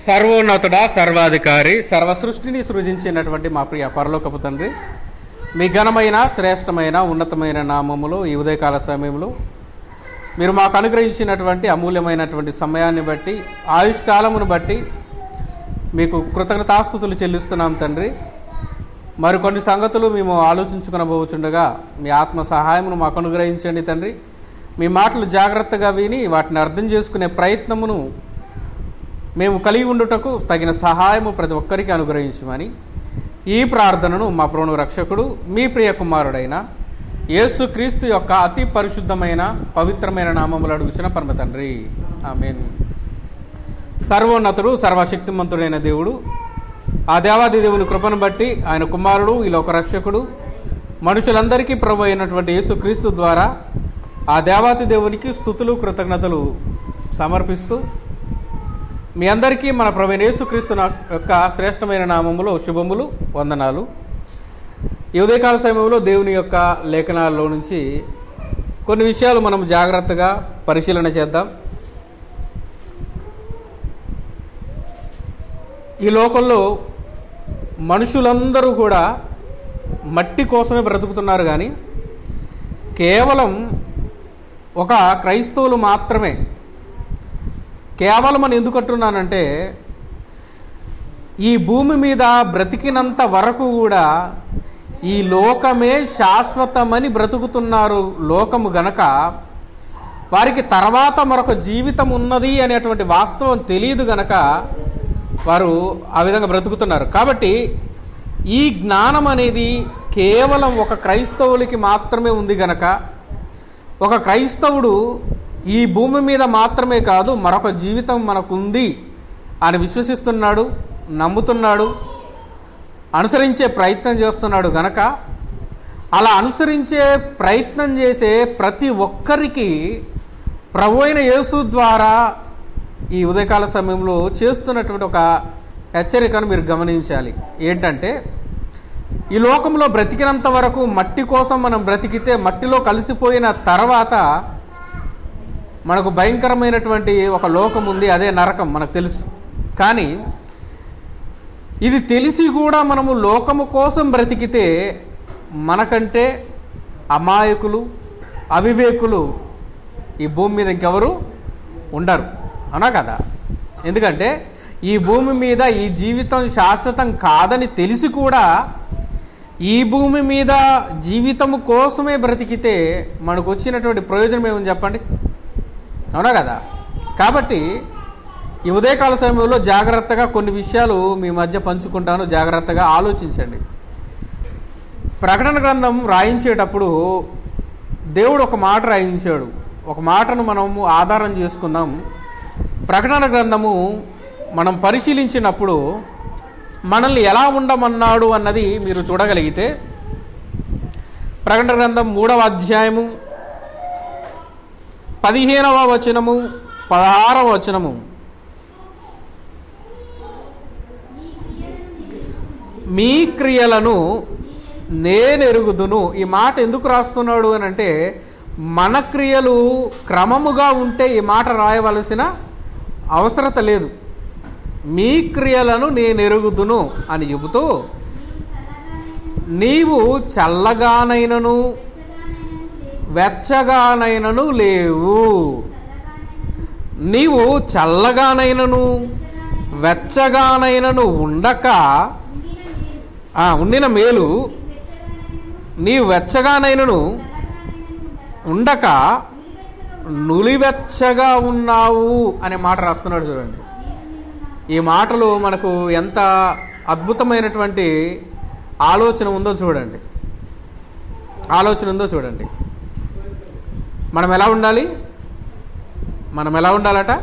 సర్వోన్నతుడా సర్వాధికారి సర్వ సృష్టిని సృజించినటువంటి మా ప్రియ పరలోకపు తండ్రి మీ ఘనమైన శ్రేష్టమైన ఉన్నతమైన నామములో ఈ ఉదయకాల సమయంలో మీరు మాకు అనుగ్రహించినటువంటి అమూల్యమైనటువంటి సమయాన్ని బట్టి ఆయుష్కాలమును బట్టి మీకు కృతజ్ఞతాస్థుతులు చెల్లిస్తున్నాం తండ్రి మరికొన్ని సంగతులు మేము ఆలోచించుకునబోచుండగా మీ ఆత్మ సహాయమును మాకు అనుగ్రహించండి తండ్రి మీ మాటలు జాగ్రత్తగా విని వాటిని అర్థం చేసుకునే ప్రయత్నమును మేము కలిగి ఉండుటకు తగిన సహాయము ప్రతి ఒక్కరికి అనుగ్రహించమని ఈ ప్రార్థనను మా ప్రోణు రక్షకుడు మీ ప్రియ కుమారుడైన యేసు క్రీస్తు యొక్క అతి పరిశుద్ధమైన పవిత్రమైన నామములు అడుగుచిన పరమ తండ్రి ఆమెన్ సర్వోన్నతుడు సర్వశక్తిమంతుడైన దేవుడు ఆ దేవాది దేవుని కృపను బట్టి ఆయన కుమారుడు ఈ లోక రక్షకుడు మనుషులందరికీ ప్రభు అయినటువంటి యేసుక్రీస్తు ద్వారా ఆ దేవాతి దేవునికి స్థుతులు కృతజ్ఞతలు సమర్పిస్తూ మీ అందరికీ మన ప్రవీణ యేసుక్రీస్తు నా- యొక్క శ్రేష్టమైన నామములో శుభములు వందనాలు ఈ ఉదయకాల సమయంలో దేవుని యొక్క లేఖనాల్లో నుంచి కొన్ని విషయాలు మనం జాగ్రత్తగా పరిశీలన చేద్దాం ఈ లోకంలో మనుషులందరూ కూడా మట్టి కోసమే బ్రతుకుతున్నారు కానీ కేవలం ఒక క్రైస్తవులు మాత్రమే కేవలం అని ఎందుకు అంటున్నానంటే ఈ భూమి మీద బ్రతికినంత వరకు కూడా ఈ లోకమే శాశ్వతమని బ్రతుకుతున్నారు లోకము గనక వారికి తర్వాత మరొక జీవితం ఉన్నది అనేటువంటి వాస్తవం తెలియదు గనక వారు ఆ విధంగా బ్రతుకుతున్నారు కాబట్టి ఈ జ్ఞానం అనేది కేవలం ఒక క్రైస్తవులకి మాత్రమే ఉంది గనక ఒక క్రైస్తవుడు ఈ భూమి మీద మాత్రమే కాదు మరొక జీవితం మనకుంది అని విశ్వసిస్తున్నాడు నమ్ముతున్నాడు అనుసరించే ప్రయత్నం చేస్తున్నాడు గనక అలా అనుసరించే ప్రయత్నం చేసే ప్రతి ఒక్కరికి ప్రభు అయిన యేసు ద్వారా ఈ ఉదయకాల సమయంలో చేస్తున్నటువంటి ఒక హెచ్చరికను మీరు గమనించాలి ఏంటంటే ఈ లోకంలో బ్రతికినంత వరకు మట్టి కోసం మనం బ్రతికితే మట్టిలో కలిసిపోయిన తర్వాత మనకు భయంకరమైనటువంటి ఒక లోకం ఉంది అదే నరకం మనకు తెలుసు కానీ ఇది తెలిసి కూడా మనము లోకము కోసం బ్రతికితే మనకంటే అమాయకులు అవివేకులు ఈ భూమి మీద ఇంకెవరు ఉండరు అవునా కదా ఎందుకంటే ఈ భూమి మీద ఈ జీవితం శాశ్వతం కాదని తెలిసి కూడా ఈ భూమి మీద జీవితము కోసమే బ్రతికితే మనకు వచ్చినటువంటి ప్రయోజనం ఏమని చెప్పండి అవునా కదా కాబట్టి ఈ ఉదయకాల సమయంలో జాగ్రత్తగా కొన్ని విషయాలు మీ మధ్య పంచుకుంటాను జాగ్రత్తగా ఆలోచించండి ప్రకటన గ్రంథం రాయించేటప్పుడు దేవుడు ఒక మాట రాయించాడు ఒక మాటను మనము ఆధారం చేసుకుందాం ప్రకటన గ్రంథము మనం పరిశీలించినప్పుడు మనల్ని ఎలా ఉండమన్నాడు అన్నది మీరు చూడగలిగితే ప్రకటన గ్రంథం మూడవ అధ్యాయము పదిహేనవ వచనము పదహారవ వచనము మీ క్రియలను నేనెరుగుదును ఈ మాట ఎందుకు రాస్తున్నాడు అని అంటే మన క్రియలు క్రమముగా ఉంటే ఈ మాట రాయవలసిన అవసరత లేదు మీ క్రియలను నేను ఎరుగుదును అని చెబుతూ నీవు చల్లగానైనను వెచ్చగానైనను లేవు నీవు చల్లగానైనను వెచ్చగానైనను ఉండక ఆ, ఉండిన మేలు నీవు వెచ్చగానైనను ఉండక నులివెచ్చగా ఉన్నావు అనే మాట రాస్తున్నాడు చూడండి ఈ మాటలు మనకు ఎంత అద్భుతమైనటువంటి ఆలోచన ఉందో చూడండి ఆలోచన ఉందో చూడండి మనం ఎలా ఉండాలి మనం ఎలా ఉండాలట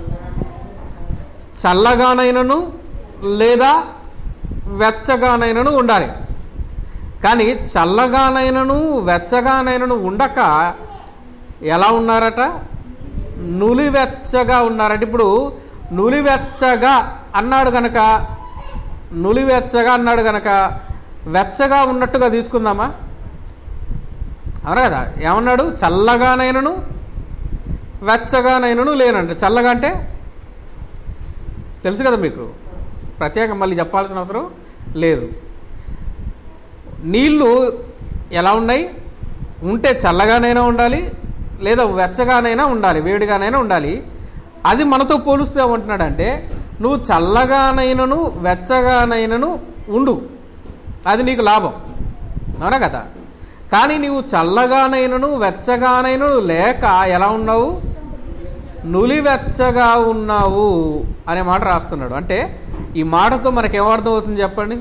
చల్లగానైనను లేదా వెచ్చగానైనను ఉండాలి కానీ చల్లగానైనను వెచ్చగానైనను ఉండక ఎలా ఉన్నారట నులివెచ్చగా ఉన్నారట ఇప్పుడు నులివెచ్చగా అన్నాడు గనక నులివెచ్చగా అన్నాడు గనక వెచ్చగా ఉన్నట్టుగా తీసుకుందామా అవునా కదా ఏమన్నాడు చల్లగానైనను వెచ్చగానైనను లేనంట చల్లగా అంటే తెలుసు కదా మీకు ప్రత్యేకంగా మళ్ళీ చెప్పాల్సిన అవసరం లేదు నీళ్ళు ఎలా ఉన్నాయి ఉంటే చల్లగానైనా ఉండాలి లేదా వెచ్చగానైనా ఉండాలి వేడిగానైనా ఉండాలి అది మనతో పోలుస్తూ ఏమంటున్నాడంటే నువ్వు చల్లగానైనను వెచ్చగానైనను ఉండు అది నీకు లాభం అవునా కదా కానీ నీవు చల్లగానైనను వెచ్చగానైనను లేక ఎలా ఉన్నావు నులివెచ్చగా ఉన్నావు అనే మాట రాస్తున్నాడు అంటే ఈ మాటతో మనకేమర్థం అవుతుంది చెప్పండి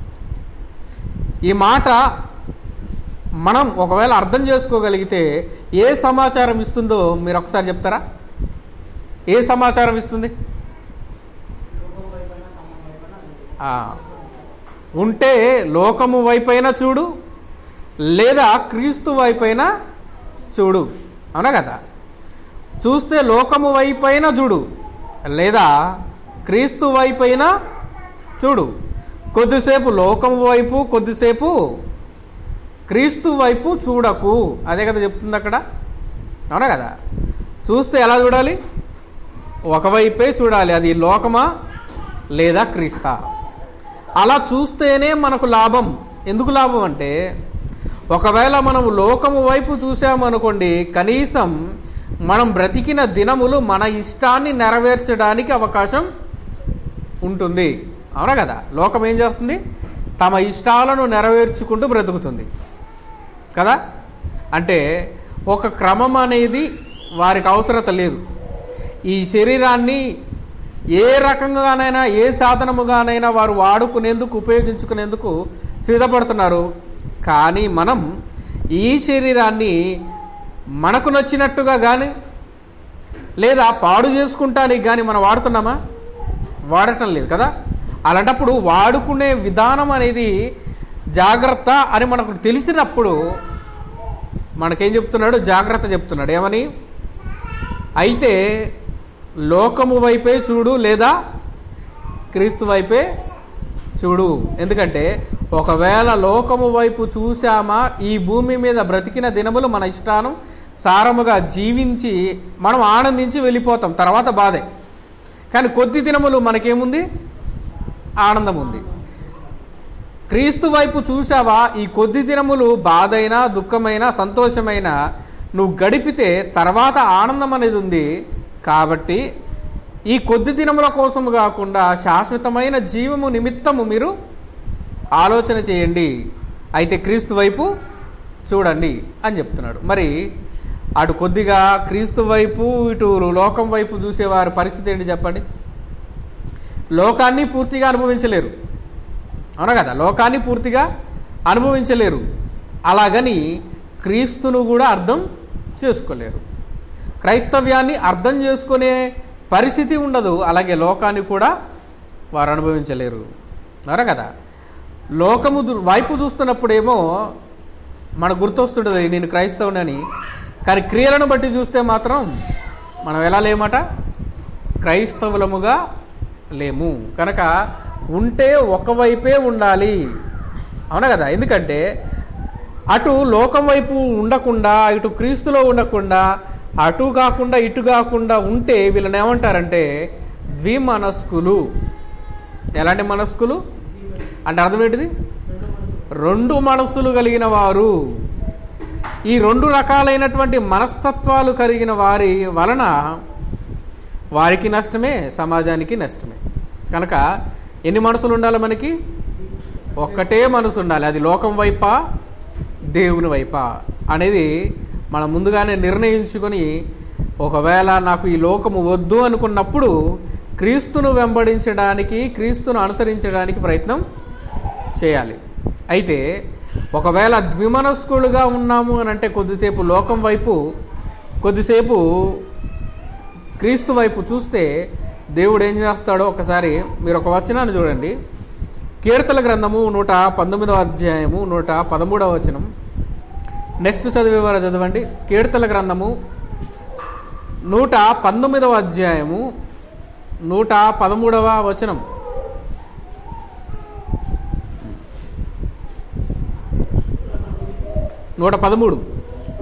ఈ మాట మనం ఒకవేళ అర్థం చేసుకోగలిగితే ఏ సమాచారం ఇస్తుందో మీరు ఒకసారి చెప్తారా ఏ సమాచారం ఇస్తుంది ఆ, ఉంటే లోకము వైపైన చూడు లేదా క్రీస్తు వైపైన చూడు అవునా కదా చూస్తే లోకము వైపైన చూడు లేదా క్రీస్తు వైపైన చూడు కొద్దిసేపు లోకం వైపు కొద్దిసేపు క్రీస్తు వైపు చూడకు అదే కదా చెప్తుంది అక్కడ అవునా కదా చూస్తే ఎలా చూడాలి ఒకవైపే చూడాలి అది లోకమా లేదా క్రీస్తా అలా చూస్తేనే మనకు లాభం ఎందుకు లాభం అంటే ఒకవేళ మనం లోకము వైపు చూసామనుకోండి కనీసం మనం బ్రతికిన దినములు మన ఇష్టాన్ని నెరవేర్చడానికి అవకాశం ఉంటుంది అవునా కదా లోకం ఏం చేస్తుంది తమ ఇష్టాలను నెరవేర్చుకుంటూ బ్రతుకుతుంది కదా అంటే ఒక క్రమం అనేది వారికి అవసరత లేదు ఈ శరీరాన్ని ఏ రకంగానైనా ఏ సాధనముగానైనా వారు వాడుకునేందుకు ఉపయోగించుకునేందుకు సిద్ధపడుతున్నారు కానీ మనం ఈ శరీరాన్ని మనకు నచ్చినట్టుగా కానీ లేదా పాడు చేసుకుంటానికి కానీ మనం వాడుతున్నామా వాడటం లేదు కదా అలాంటప్పుడు వాడుకునే విధానం అనేది జాగ్రత్త అని మనకు తెలిసినప్పుడు మనకేం చెప్తున్నాడు జాగ్రత్త చెప్తున్నాడు ఏమని అయితే లోకము వైపే చూడు లేదా క్రీస్తు వైపే చూడు ఎందుకంటే ఒకవేళ లోకము వైపు చూశామా ఈ భూమి మీద బ్రతికిన దినములు మన ఇష్టానం సారముగా జీవించి మనం ఆనందించి వెళ్ళిపోతాం తర్వాత బాధే కానీ కొద్ది దినములు మనకేముంది ఆనందం ఉంది క్రీస్తు వైపు చూసావా ఈ కొద్ది దినములు బాధైనా దుఃఖమైనా సంతోషమైన నువ్వు గడిపితే తర్వాత ఆనందం అనేది ఉంది కాబట్టి ఈ కొద్ది దినముల కోసం కాకుండా శాశ్వతమైన జీవము నిమిత్తము మీరు ఆలోచన చేయండి అయితే క్రీస్తు వైపు చూడండి అని చెప్తున్నాడు మరి అటు కొద్దిగా క్రీస్తు వైపు ఇటు లోకం వైపు చూసేవారి పరిస్థితి ఏంటి చెప్పండి లోకాన్ని పూర్తిగా అనుభవించలేరు అవునా కదా లోకాన్ని పూర్తిగా అనుభవించలేరు అలాగని క్రీస్తును కూడా అర్థం చేసుకోలేరు క్రైస్తవ్యాన్ని అర్థం చేసుకునే పరిస్థితి ఉండదు అలాగే లోకాన్ని కూడా వారు అనుభవించలేరు అవునా కదా లోకము దు- వైపు చూస్తున్నప్పుడేమో మనకు గుర్తొస్తుంటుంది నేను క్రైస్తవునని కానీ క్రియలను బట్టి చూస్తే మాత్రం మనం ఎలా లేమట క్రైస్తవులముగా లేము కనుక ఉంటే ఒకవైపే ఉండాలి అవునా కదా ఎందుకంటే అటు లోకం వైపు ఉండకుండా ఇటు క్రీస్తులో ఉండకుండా అటు కాకుండా ఇటు కాకుండా ఉంటే వీళ్ళని ఏమంటారంటే ద్విమనస్కులు ఎలాంటి మనస్కులు అంటే అర్థం ఏంటిది రెండు మనస్సులు కలిగిన వారు ఈ రెండు రకాలైనటువంటి మనస్తత్వాలు కలిగిన వారి వలన వారికి నష్టమే సమాజానికి నష్టమే కనుక ఎన్ని మనసులు ఉండాలి మనకి ఒక్కటే మనసు ఉండాలి అది లోకం వైపా దేవుని వైపా అనేది మనం ముందుగానే నిర్ణయించుకొని ఒకవేళ నాకు ఈ లోకము వద్దు అనుకున్నప్పుడు క్రీస్తును వెంబడించడానికి క్రీస్తును అనుసరించడానికి ప్రయత్నం చేయాలి అయితే ఒకవేళ ద్విమనస్కులుగా ఉన్నాము అని అంటే కొద్దిసేపు లోకం వైపు కొద్దిసేపు క్రీస్తు వైపు చూస్తే దేవుడు ఏం చేస్తాడో ఒకసారి మీరు ఒక వచనాన్ని చూడండి కీర్తన గ్రంథము నూట పంతొమ్మిదవ అధ్యాయము నూట పదమూడవ వచనం నెక్స్ట్ చదివేవారు చదవండి కీర్తన గ్రంథము నూట పంతొమ్మిదవ అధ్యాయము నూట పదమూడవ వచనం నూట పదమూడు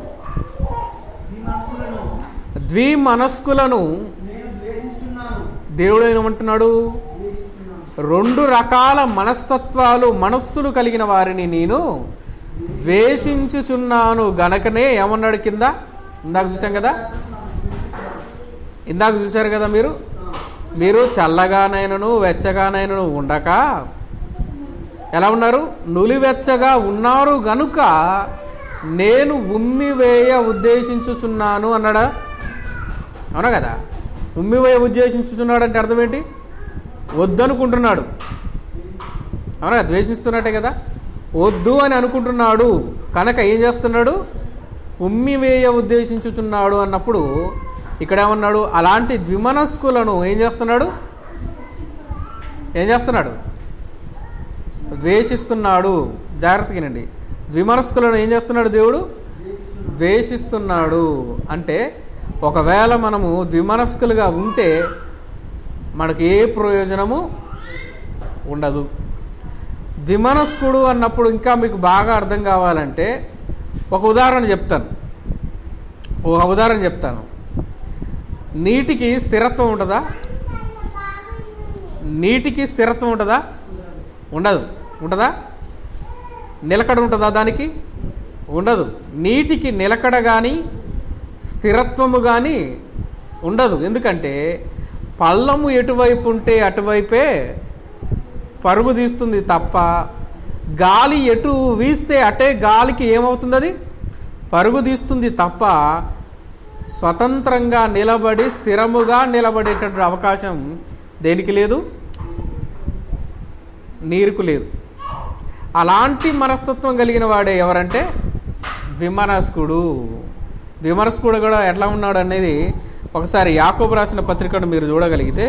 ఈ మనస్సులను ద్విమనస్కులను నేను ద్వేషిస్తున్నాను దేవుడు ఏమంటున్నాడు రెండు రకాల మనస్తత్వాలు మనస్సులు కలిగిన వారిని నేను ద్వేషించుచున్నాను గనకనే ఏమన్నాడు కింద ఇందాక చూసాం కదా ఇందాక చూశారు కదా మీరు మీరు చల్లగానైనను వెచ్చగానైనను ఉండక ఎలా ఉన్నారు నులివెచ్చగా ఉన్నారు గనుక నేను ఉమ్మివేయ ఉద్దేశించుచున్నాను అన్నాడా అవునా కదా ఉమ్మివేయ ఉద్దేశించుచున్నాడు అంటే అర్థం ఏంటి వద్దనుకుంటున్నాడు అవునా ద్వేషిస్తున్నట్టే కదా వద్దు అని అనుకుంటున్నాడు కనుక ఏం చేస్తున్నాడు ఉమ్మివేయ ఉద్దేశించుచున్నాడు అన్నప్పుడు ఇక్కడ ఏమన్నాడు అలాంటి ద్విమనస్కులను ఏం చేస్తున్నాడు ఏం చేస్తున్నాడు ద్వేషిస్తున్నాడు జాగ్రత్తగానండి ద్విమనస్కులను ఏం చేస్తున్నాడు దేవుడు ద్వేషిస్తున్నాడు అంటే ఒకవేళ మనము ద్విమనస్కులుగా ఉంటే మనకు ఏ ప్రయోజనము ఉండదు ద్విమనస్కుడు అన్నప్పుడు ఇంకా మీకు బాగా అర్థం కావాలంటే ఒక ఉదాహరణ చెప్తాను ఒక ఉదాహరణ చెప్తాను నీటికి స్థిరత్వం ఉంటుందా నీటికి స్థిరత్వం ఉంటుందా ఉండదు ఉంటుందా నిలకడ ఉంటుందా దానికి ఉండదు నీటికి నిలకడ కానీ స్థిరత్వము కానీ ఉండదు ఎందుకంటే పళ్ళము ఎటువైపు ఉంటే అటువైపే పరుగు తీస్తుంది తప్ప గాలి ఎటు వీస్తే అటే గాలికి ఏమవుతుంది అది పరుగు తీస్తుంది తప్ప స్వతంత్రంగా నిలబడి స్థిరముగా నిలబడేటటువంటి అవకాశం దేనికి లేదు నీరుకు లేదు అలాంటి మనస్తత్వం కలిగిన వాడే ఎవరంటే ద్విమనస్కుడు ద్విమనస్కుడు కూడా ఎట్లా ఉన్నాడు అనేది ఒకసారి యాకోబు రాసిన పత్రికను మీరు చూడగలిగితే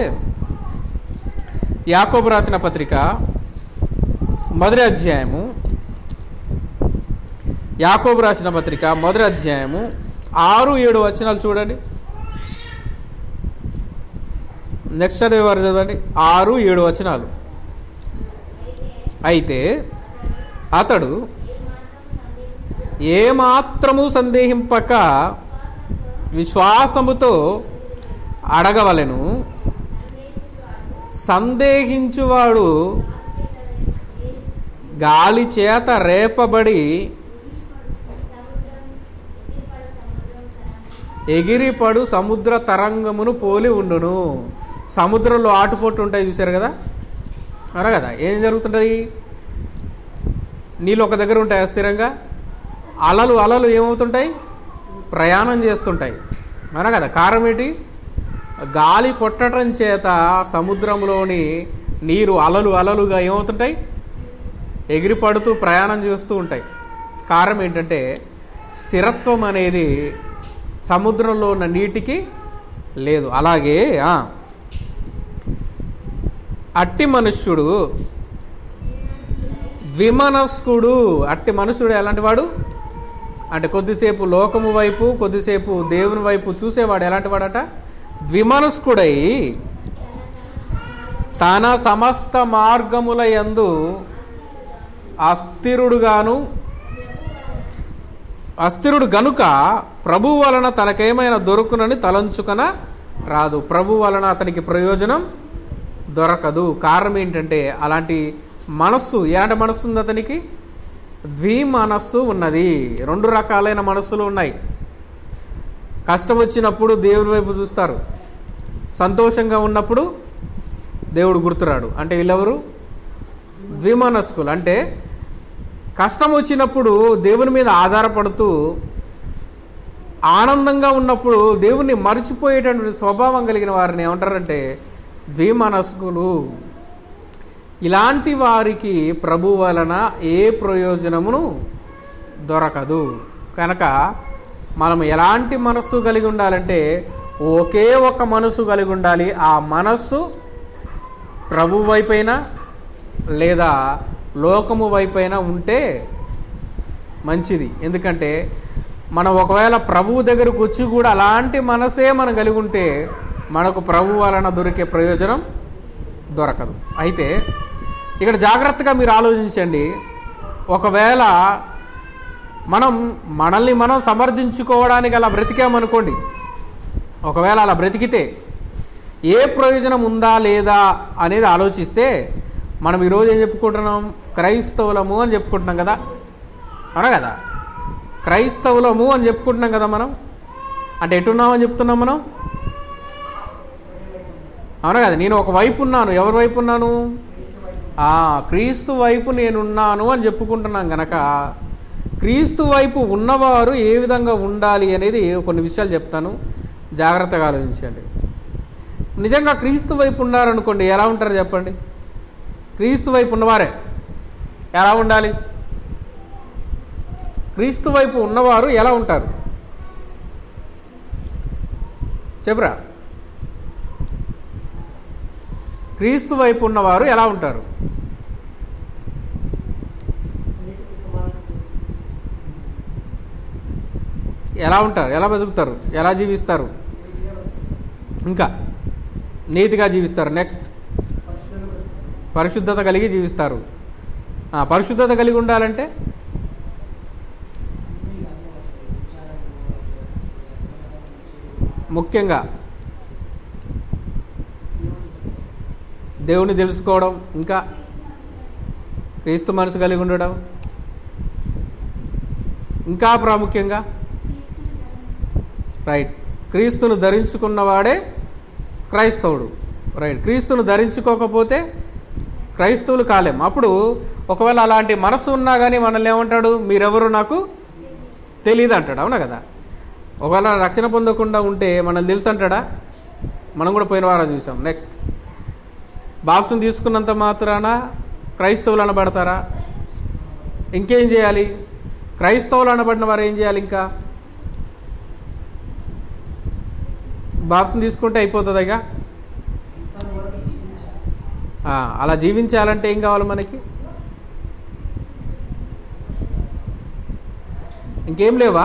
యాకోబు రాసిన పత్రిక మొదటి అధ్యాయము యాకోబు రాసిన పత్రిక మొదటి అధ్యాయము ఆరు ఏడు వచనాలు చూడండి నెక్స్ట్ చదివే వారు చదవండి ఆరు ఏడు వచనాలు అయితే అతడు ఏమాత్రము సందేహింపక విశ్వాసముతో అడగవలెను సందేహించువాడు గాలి చేత రేపబడి ఎగిరిపడు సముద్ర తరంగమును పోలి ఉండును సముద్రంలో ఆటుపోట్లు ఉంటాయి చూసారు కదా అరా కదా ఏం జరుగుతుంటుంది నీళ్ళు ఒక దగ్గర ఉంటాయి స్థిరంగా అలలు అలలు ఏమవుతుంటాయి ప్రయాణం చేస్తుంటాయి అనా కదా కారణం ఏంటి గాలి కొట్టడం చేత సముద్రంలోని నీరు అలలు అలలుగా ఏమవుతుంటాయి ఎగిరిపడుతూ ప్రయాణం చేస్తూ ఉంటాయి కారణం ఏంటంటే స్థిరత్వం అనేది సముద్రంలో ఉన్న నీటికి లేదు అలాగే ఆ, అట్టి మనుష్యుడు ద్విమనస్కుడు అట్టి మనుషుడు ఎలాంటి వాడు అంటే కొద్దిసేపు లోకము వైపు కొద్దిసేపు దేవుని వైపు చూసేవాడు ఎలాంటి వాడట ద్విమనస్కుడై తన సమస్త మార్గముల యందు అస్థిరుడుగాను అస్థిరుడు గనుక ప్రభు వలన తనకేమైనా దొరుకునని తలంచుకన రాదు ప్రభు వలన అతనికి ప్రయోజనం దొరకదు కారణం ఏంటంటే అలాంటి మనస్సు ఎలాంటి మనస్సు ఉంది అతనికి ద్వి మనస్సు ఉన్నది రెండు రకాలైన మనస్సులు ఉన్నాయి కష్టం వచ్చినప్పుడు దేవుని వైపు చూస్తారు సంతోషంగా ఉన్నప్పుడు దేవుడు గుర్తురాడు అంటే వీళ్ళెవరు ద్విమనస్కులు అంటే కష్టం వచ్చినప్పుడు దేవుని మీద ఆధారపడుతూ ఆనందంగా ఉన్నప్పుడు దేవుణ్ణి మర్చిపోయేటటువంటి స్వభావం కలిగిన వారిని ఏమంటారంటే ద్విమనస్కులు ఇలాంటి వారికి ప్రభు వలన ఏ ప్రయోజనమును దొరకదు కనుక మనం ఎలాంటి మనస్సు కలిగి ఉండాలంటే ఒకే ఒక మనస్సు కలిగి ఉండాలి ఆ మనస్సు ప్రభు వైపైనా లేదా లోకము వైపైనా ఉంటే మంచిది ఎందుకంటే మనం ఒకవేళ ప్రభువు దగ్గరకు వచ్చి కూడా అలాంటి మనసే మనం కలిగి ఉంటే మనకు ప్రభు వలన దొరికే ప్రయోజనం దొరకదు అయితే ఇక్కడ జాగ్రత్తగా మీరు ఆలోచించండి ఒకవేళ మనం మనల్ని మనం సమర్థించుకోవడానికి అలా బ్రతికామనుకోండి ఒకవేళ అలా బ్రతికితే ఏ ప్రయోజనం ఉందా లేదా అనేది ఆలోచిస్తే మనం ఈరోజు ఏం చెప్పుకుంటున్నాం క్రైస్తవులము అని చెప్పుకుంటున్నాం కదా అవునా కదా క్రైస్తవులము అని చెప్పుకుంటున్నాం కదా మనం అంటే ఎటున్నామని చెప్తున్నాం మనం అవునా కదా నేను ఒక వైపు ఉన్నాను ఎవరి వైపు ఉన్నాను ఆ, క్రీస్తు వైపు నేనున్నాను అని చెప్పుకుంటున్నాం గనక క్రీస్తు వైపు ఉన్నవారు ఏ విధంగా ఉండాలి అనేది కొన్ని విషయాలు చెప్తాను జాగ్రత్తగా ఆలోచించండి నిజంగా క్రీస్తు వైపు ఉన్నారనుకోండి ఎలా ఉంటారు చెప్పండి క్రీస్తు వైపు ఉన్నవారే ఎలా ఉండాలి క్రీస్తు వైపు ఉన్నవారు ఎలా ఉంటారు చెప్పురా క్రీస్తు వైపు ఉన్నవారు ఎలా ఉంటారు ఎలా ఉంటారు ఎలా బతుకుతారు ఎలా జీవిస్తారు ఇంకా నీతిగా జీవిస్తారు నెక్స్ట్ పరిశుద్ధత కలిగి జీవిస్తారు ఆ, పరిశుద్ధత కలిగి ఉండాలంటే ముఖ్యంగా దేవుని తెలుసుకోవడం ఇంకా క్రీస్తు మనసు కలిగి ఉండడం ఇంకా ప్రాముఖ్యంగా రైట్ క్రీస్తును ధరించుకున్నవాడే క్రైస్తవుడు రైట్ క్రీస్తును ధరించుకోకపోతే క్రైస్తవులు కాలేం అప్పుడు ఒకవేళ అలాంటి మనసు ఉన్నా కానీ మనల్ని ఏమంటాడు మీరెవరు నాకు తెలియదు అంటాడు అవునా కదా ఒకవేళ రక్షణ పొందకుండా ఉంటే మనల్ని తెలుసు అంటాడా మనం కూడా పోయిన వారం చూసాం నెక్స్ట్ బాప్సం తీసుకున్నంత మాత్రాన క్రైస్తవులు అనబడతారా ఇంకేం చేయాలి క్రైస్తవులు అనబడిన వారు ఏం చేయాలి ఇంకా బాప్సం తీసుకుంటే అయిపోతుంది ఇక ఆ, అలా జీవించాలంటే ఏం కావాలి మనకి ఇంకేం లేవా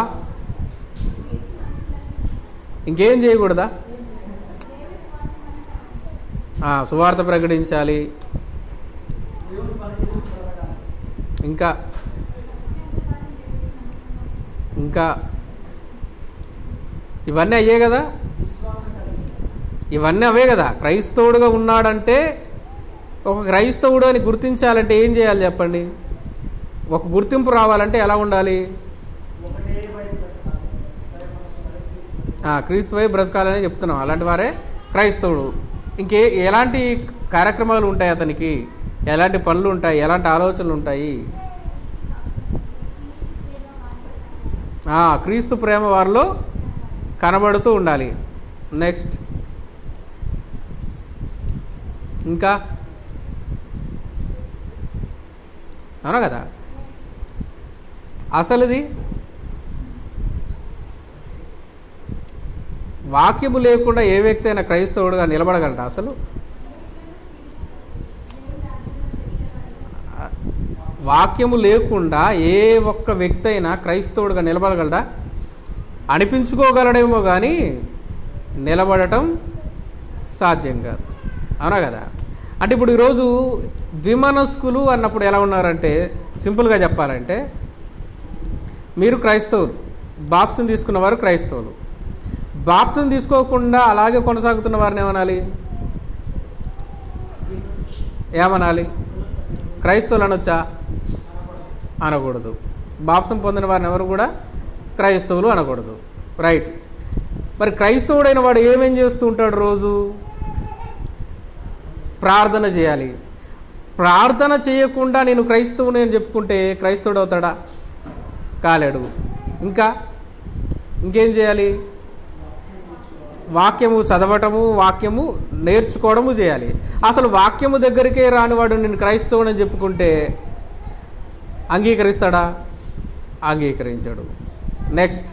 ఇంకేం చేయకూడదా ఆ, సువార్త ప్రకటించాలి ఇంకా ఇంకా ఇవన్నీ అయ్యే కదా ఇవన్నీ అవే కదా క్రైస్తవుడుగా ఉన్నాడంటే ఒక క్రైస్తవుడు అని గుర్తించాలంటే ఏం చేయాలి చెప్పండి ఒక గుర్తింపు రావాలంటే ఎలా ఉండాలి ఆ, క్రీస్తు వైపు బ్రతకాలని చెప్తున్నాం అలాంటి వారే క్రైస్తవుడు ఇంకే ఎలాంటి కార్యక్రమాలు ఉంటాయి అతనికి ఎలాంటి పనులు ఉంటాయి ఎలాంటి ఆలోచనలు ఉంటాయి ఆ, క్రీస్తు ప్రేమ వారిలో కనబడుతూ ఉండాలి నెక్స్ట్ ఇంకా అవునా కదా అసలు ఇది వాక్యము లేకుండా ఏ వ్యక్తి అయినా క్రైస్తవుడుగా నిలబడగలరా అసలు వాక్యము లేకుండా ఏ ఒక్క వ్యక్తి అయినా క్రైస్తవుడుగా నిలబడగలడా అనిపించుకోగలడేమో కానీ నిలబడటం సాధ్యం కాదు అవునా కదా అంటే ఇప్పుడు ఈరోజు ద్విమనస్కులు అన్నప్పుడు ఎలా ఉన్నారంటే సింపుల్గా చెప్పాలంటే మీరు క్రైస్తవులు బాప్సం తీసుకున్న వారు క్రైస్తవులు బాప్సం తీసుకోకుండా అలాగే కొనసాగుతున్న వారిని ఏమనాలి ఏమనాలి క్రైస్తవులు అనొచ్చా అనకూడదు బాప్సం పొందిన వారిని ఎవరు కూడా క్రైస్తవులు అనకూడదు రైట్ మరి క్రైస్తవుడైన వాడు ఏమేం చేస్తూ ఉంటాడు రోజు ప్రార్థన చేయాలి ప్రార్థన చేయకుండా నేను క్రైస్తవుని అని చెప్పుకుంటే క్రైస్తవుడు అవుతాడా కాలేడు ఇంకా ఇంకేం చేయాలి వాక్యము చదవటము వాక్యము నేర్చుకోవడము చేయాలి అసలు వాక్యము దగ్గరికే రానివాడు నేను క్రైస్తవుని అని చెప్పుకుంటే అంగీకరిస్తాడా అంగీకరించాడు నెక్స్ట్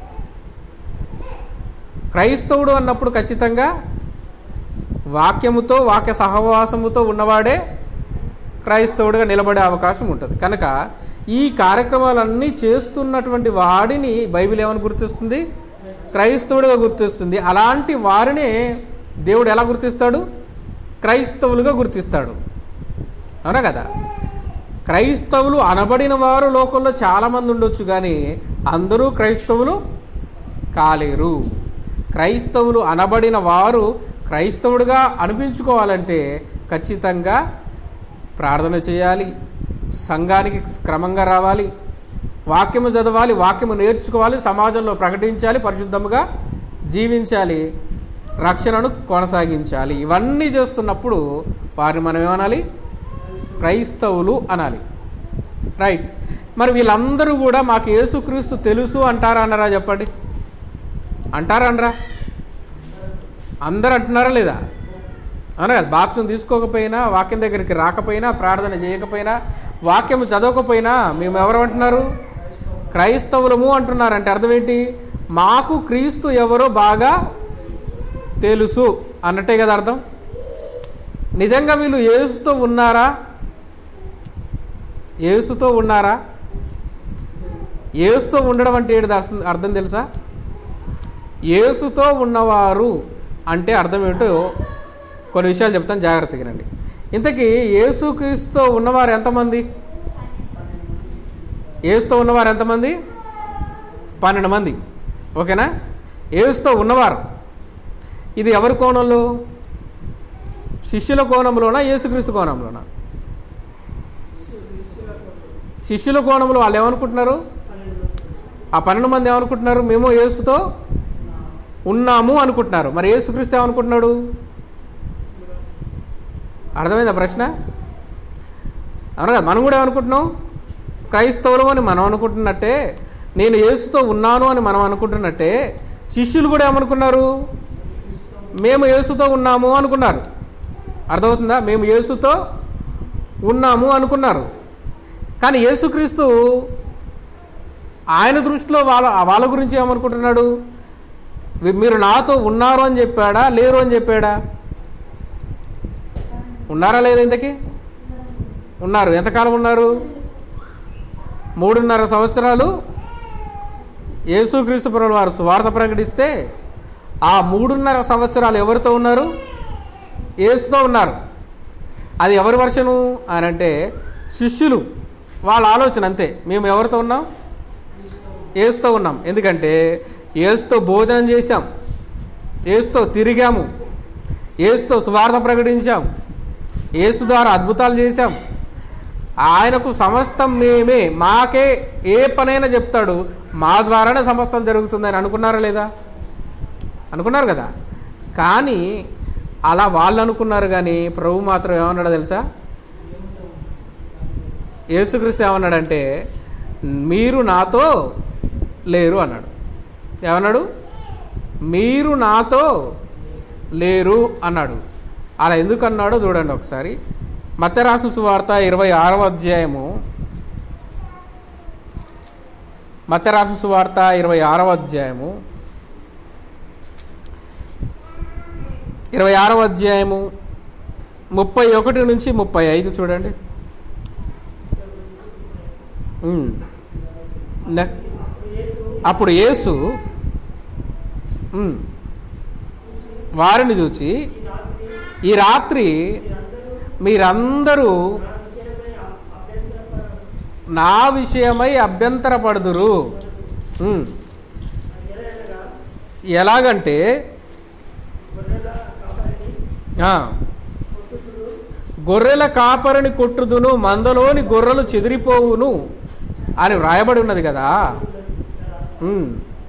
క్రైస్తవుడు అన్నప్పుడు ఖచ్చితంగా వాక్యముతో వాక్య సహవాసముతో ఉన్నవాడే క్రైస్తవుడిగా నిలబడే అవకాశం ఉంటుంది కనుక ఈ కార్యక్రమాలన్నీ చేస్తున్నటువంటి వాడిని బైబిల్ ఏమని గుర్తిస్తుంది క్రైస్తవుడిగా గుర్తిస్తుంది అలాంటి వారినే దేవుడు ఎలా గుర్తిస్తాడు క్రైస్తవులుగా గుర్తిస్తాడు అవునా కదా క్రైస్తవులు అనబడిన వారు లోకంలో చాలామంది ఉండొచ్చు కానీ అందరూ క్రైస్తవులు కాలేరు క్రైస్తవులు అనబడిన వారు క్రైస్తవుడిగా అనిపించుకోవాలంటే ఖచ్చితంగా ప్రార్థన చేయాలి సంఘానికి క్రమంగా రావాలి వాక్యము చదవాలి వాక్యము నేర్చుకోవాలి సమాజంలో ప్రకటించాలి పరిశుద్ధముగా జీవించాలి రక్షణను కొనసాగించాలి ఇవన్నీ చేస్తున్నప్పుడు వారిని మనం ఏమనాలి క్రైస్తవులు అనాలి రైట్ మరి వీళ్ళందరూ కూడా మాకు యేసుక్రీస్తు తెలుసు అంటారా అన్నారా చెప్పండి అంటారా అనరా అందరు అంటున్నారా లేదా అవునా కదా బాప్సం తీసుకోకపోయినా వాక్యం దగ్గరికి రాకపోయినా ప్రార్థన చేయకపోయినా వాక్యం చదవకపోయినా మేము ఎవరు అంటున్నారు క్రైస్తవులము అంటున్నారు అంటే అర్థం ఏంటి మాకు క్రీస్తు ఎవరో బాగా తెలుసు అన్నట్టే కదా అర్థం నిజంగా వీళ్ళు ఏసుతో ఉన్నారా ఏసుతో ఉన్నారా ఏసుతో ఉండడం అంటే ఏంటి అర్థం- అర్థం తెలుసా ఏసుతో ఉన్నవారు అంటే అర్థం ఏంటో కొన్ని విషయాలు చెప్తాను జాగ్రత్తగా రండి ఇంతకీ యేసుక్రీస్తుతో ఉన్నవారు ఎంతమంది ఏసుతో ఉన్నవారు ఎంతమంది పన్నెండు మంది ఓకేనా ఏసుతో ఉన్నవారు ఇది ఎవరి కోణంలో శిష్యుల కోణంలోనా యేసుక్రీస్తు కోణంలోనా శిష్యుల కోణంలో వాళ్ళు ఏమనుకుంటున్నారు ఆ పన్నెండు మంది ఏమనుకుంటున్నారు మేము యేసుతో ఉన్నాము అనుకుంటున్నారు మరి యేసుక్రీస్తు ఏమనుకుంటున్నాడు అర్థమైందా ప్రశ్న అవును కదా మనం కూడా ఏమనుకుంటున్నాం క్రైస్తవులు అని మనం అనుకుంటున్నట్టే నేను యేసుతో ఉన్నాను అని మనం అనుకుంటున్నట్టే శిష్యులు కూడా ఏమనుకున్నారు మేము యేసుతో ఉన్నాము అనుకున్నారు అర్థమవుతుందా మేము యేసుతో ఉన్నాము అనుకున్నారు కానీ యేసుక్రీస్తు ఆయన దృష్టిలో వాళ్ళ వాళ్ళ గురించి ఏమనుకుంటున్నాడు "వి- మీరు నాతో ఉన్నారు అని చెప్పాడా లేరు అని చెప్పాడా ఉన్నారా లేదా ఇంతకీ ఉన్నారు ఎంతకాలం ఉన్నారు మూడున్నర సంవత్సరాలు యేసుక్రీస్తు ప్రభుల వారు సువార్త ప్రకటిస్తే ఆ మూడున్నర సంవత్సరాలు ఎవరితో ఉన్నారు యేసుతో ఉన్నారు అది ఎవరి వర్షను అని అంటే శిష్యులు వాళ్ళ ఆలోచన అంతే మేము ఎవరితో ఉన్నాం ఏసుతో ఉన్నాం ఎందుకంటే ఏసుతో భోజనం చేశాం ఏసుతో తిరిగాము ఏసుతో సువార్త ప్రకటించాం ఏసు ద్వారా అద్భుతాలు చేశాం ఆయనకు సమస్తం మేమే మాకే ఏ పనైనా చెప్తాడు మా ద్వారానే సమస్తం జరుగుతుందని అనుకున్నారా లేదా అనుకున్నారు కదా కానీ అలా వాళ్ళు అనుకున్నారు కానీ ప్రభు మాత్రం ఏమన్నాడో తెలుసా యేసుక్రీస్తు ఏమన్నాడంటే మీరు నాతో లేరు అన్నాడు ఏమన్నాడు మీరు నాతో లేరు అన్నాడు అలా ఎందుకు అన్నాడో చూడండి ఒకసారి మత్తరాసు సువార్త ఇరవై ఆరవ అధ్యాయము మత్తరాసు సువార్త ఇరవై ఆరవ అధ్యాయము ఇరవై ఆరవ అధ్యాయము ముప్పై ఒకటి నుంచి ముప్పై ఐదు చూడండి ఉమ్. నె- అప్పుడు యేసు ఉమ్, వారిని చూచి ఈ రాత్రి మీరందరూ నా విషయమై అభ్యంతరపడుదురు ఉమ్. ఎలాగంటే ఆ, గొర్రెల కాపరిని కొట్టుదును మందలోని గొర్రెలు చెదిరిపోవును అని వ్రాయబడి ఉన్నది కదా ఉమ్.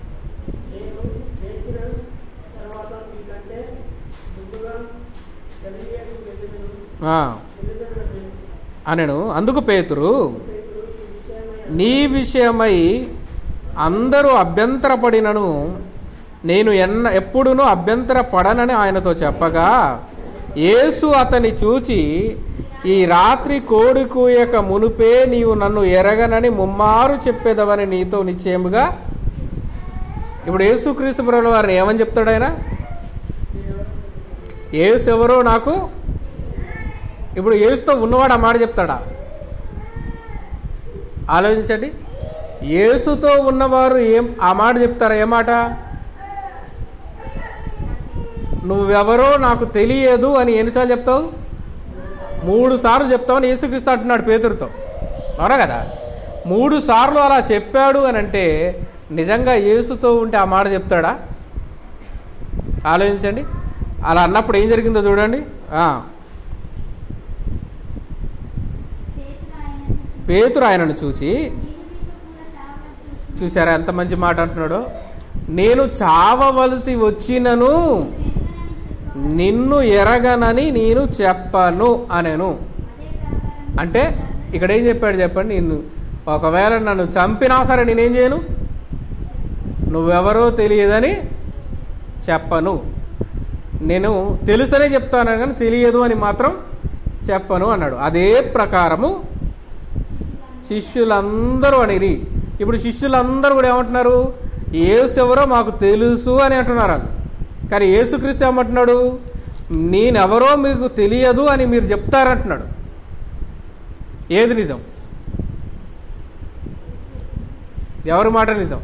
ఆ. అనెను అందుకు పేతురు నీ విషయమై అందరూ అభ్యంతరపడినను నేను ఎన్న ఎప్పుడునూ అభ్యంతరపడనని ఆయనతో చెప్పగా యేసు అతని చూచి ఈ రాత్రి కోడి కూయక మునుపే నీవు నన్ను ఎరగనని ముమ్మారు చెప్పేదవని నీతో నిశ్చయముగా ఇప్పుడు యేసుక్రీస్తు ప్రభుల వారిని ఏమని చెప్తాడు ఆయన యేసు ఎవరో నాకు ఇప్పుడు ఏసుతో ఉన్నవాడు ఆ మాట చెప్తాడా ఆలోచించండి యేసుతో ఉన్నవారు ఏం ఆ మాట చెప్తారా ఏ మాట నువ్వెవరో నాకు తెలియదు అని ఎన్నిసార్లు చెప్తావు మూడు సార్లు చెప్తావని యేసుక్రీస్తు అంటున్నాడు పేతురుతో అవునా కదా మూడు సార్లు అలా చెప్పాడు అని అంటే నిజంగా యేసుతో ఉంటే ఆ మాట చెప్తాడా ఆలోచించండి అలా అన్నప్పుడు ఏం జరిగిందో చూడండి ఆ, పేతురు ఆయనను చూచి చూసారా ఎంత మంచి మాట అంటున్నాడో నేను చావవలసి వచ్చినను నిన్ను ఎరగనని నేను చెప్పను అనెను అంటే ఇక్కడ ఏం చెప్పాడు చెప్పండి నిన్ను ఒకవేళ నన్ను చంపినా సరే నేనేం చేయను నువ్వెవరో తెలియదని చెప్పను నేను తెలుసనే చెప్తాను కానీ తెలియదు అని మాత్రం చెప్పను అన్నాడు అదే ప్రకారము శిష్యులందరూ అనిరి ఇప్పుడు శిష్యులందరూ కూడా ఏమంటున్నారు ఏసు ఎవరో మాకు తెలుసు అని అంటున్నారు వాళ్ళు కానీ యేసుక్రీస్తు ఏమంటున్నాడు నేనెవరో మీకు తెలియదు అని మీరు చెప్తారంటున్నాడు ఏది నిజం ఎవరి మాట నిజం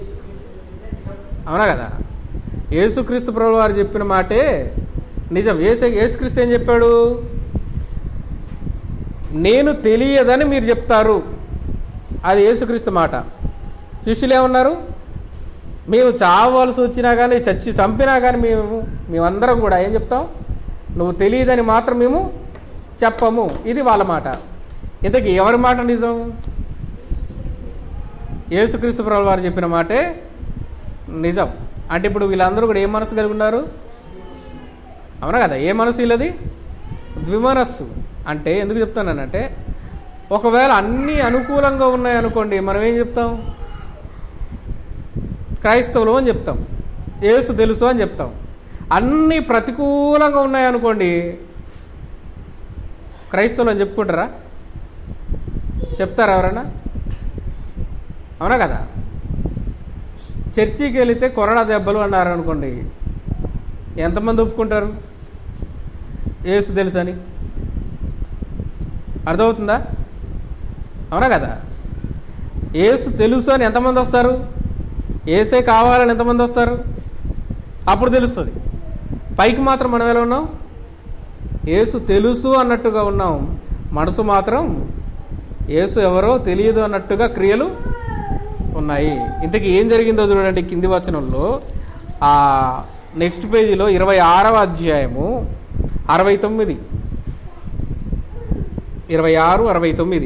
అవునా కదా యేసుక్రీస్తు ప్రభు వారు చెప్పిన మాటే నిజం ఏసు యేసుక్రీస్తు ఏం చెప్పాడు నేను తెలియదని మీరు చెప్తారు అది యేసుక్రీస్తు మాట శిష్యులు ఏమన్నారు మేము చావవలసి వచ్చినా కానీ చచ్చి చంపినా కానీ మేము మేమందరం కూడా ఏం చెప్తాం నువ్వు తెలియదని మాత్రం మేము చెప్పము ఇది వాళ్ళ మాట ఇంతకీ ఎవరి మాట నిజం యేసుక్రీస్తు ప్రభు వారు చెప్పిన మాటే నిజం అంటే ఇప్పుడు వీళ్ళందరూ కూడా ఏ మనసు కలిగి ఉన్నారు అవునా కదా ఏ మనసు వీళ్ళది ద్విమనస్సు అంటే ఎందుకు చెప్తానంటే ఒకవేళ అన్నీ అనుకూలంగా ఉన్నాయనుకోండి మనం ఏం చెప్తాం క్రైస్తవులు అని చెప్తాం ఏసు తెలుసు అని చెప్తాం అన్నీ ప్రతికూలంగా ఉన్నాయనుకోండి క్రైస్తవులు అని చెప్పుకుంటారా చెప్తారా ఎవరైనా అవునా కదా చర్చికి వెళితే కొరడా దెబ్బలు అన్నారు అనుకోండి ఎంతమంది ఒప్పుకుంటారు ఏసు తెలుసని అర్థమవుతుందా అవునా కదా ఏసు తెలుసు అని ఎంతమంది వస్తారు ఏసే కావాలని ఎంతమంది వస్తారు అప్పుడు తెలుస్తుంది పైకి మాత్రం మనం ఎలా ఉన్నాం ఏసు తెలుసు అన్నట్టుగా ఉన్నాం మనసు మాత్రం ఏసు ఎవరో తెలియదు అన్నట్టుగా క్రియలు ఉన్నాయి ఇంతకీ ఏం జరిగిందో చూడండి కింది వచనంలో ఆ నెక్స్ట్ పేజీలో ఇరవై ఆరవ అధ్యాయము అరవై తొమ్మిది ఇరవై ఆరు అరవై తొమ్మిది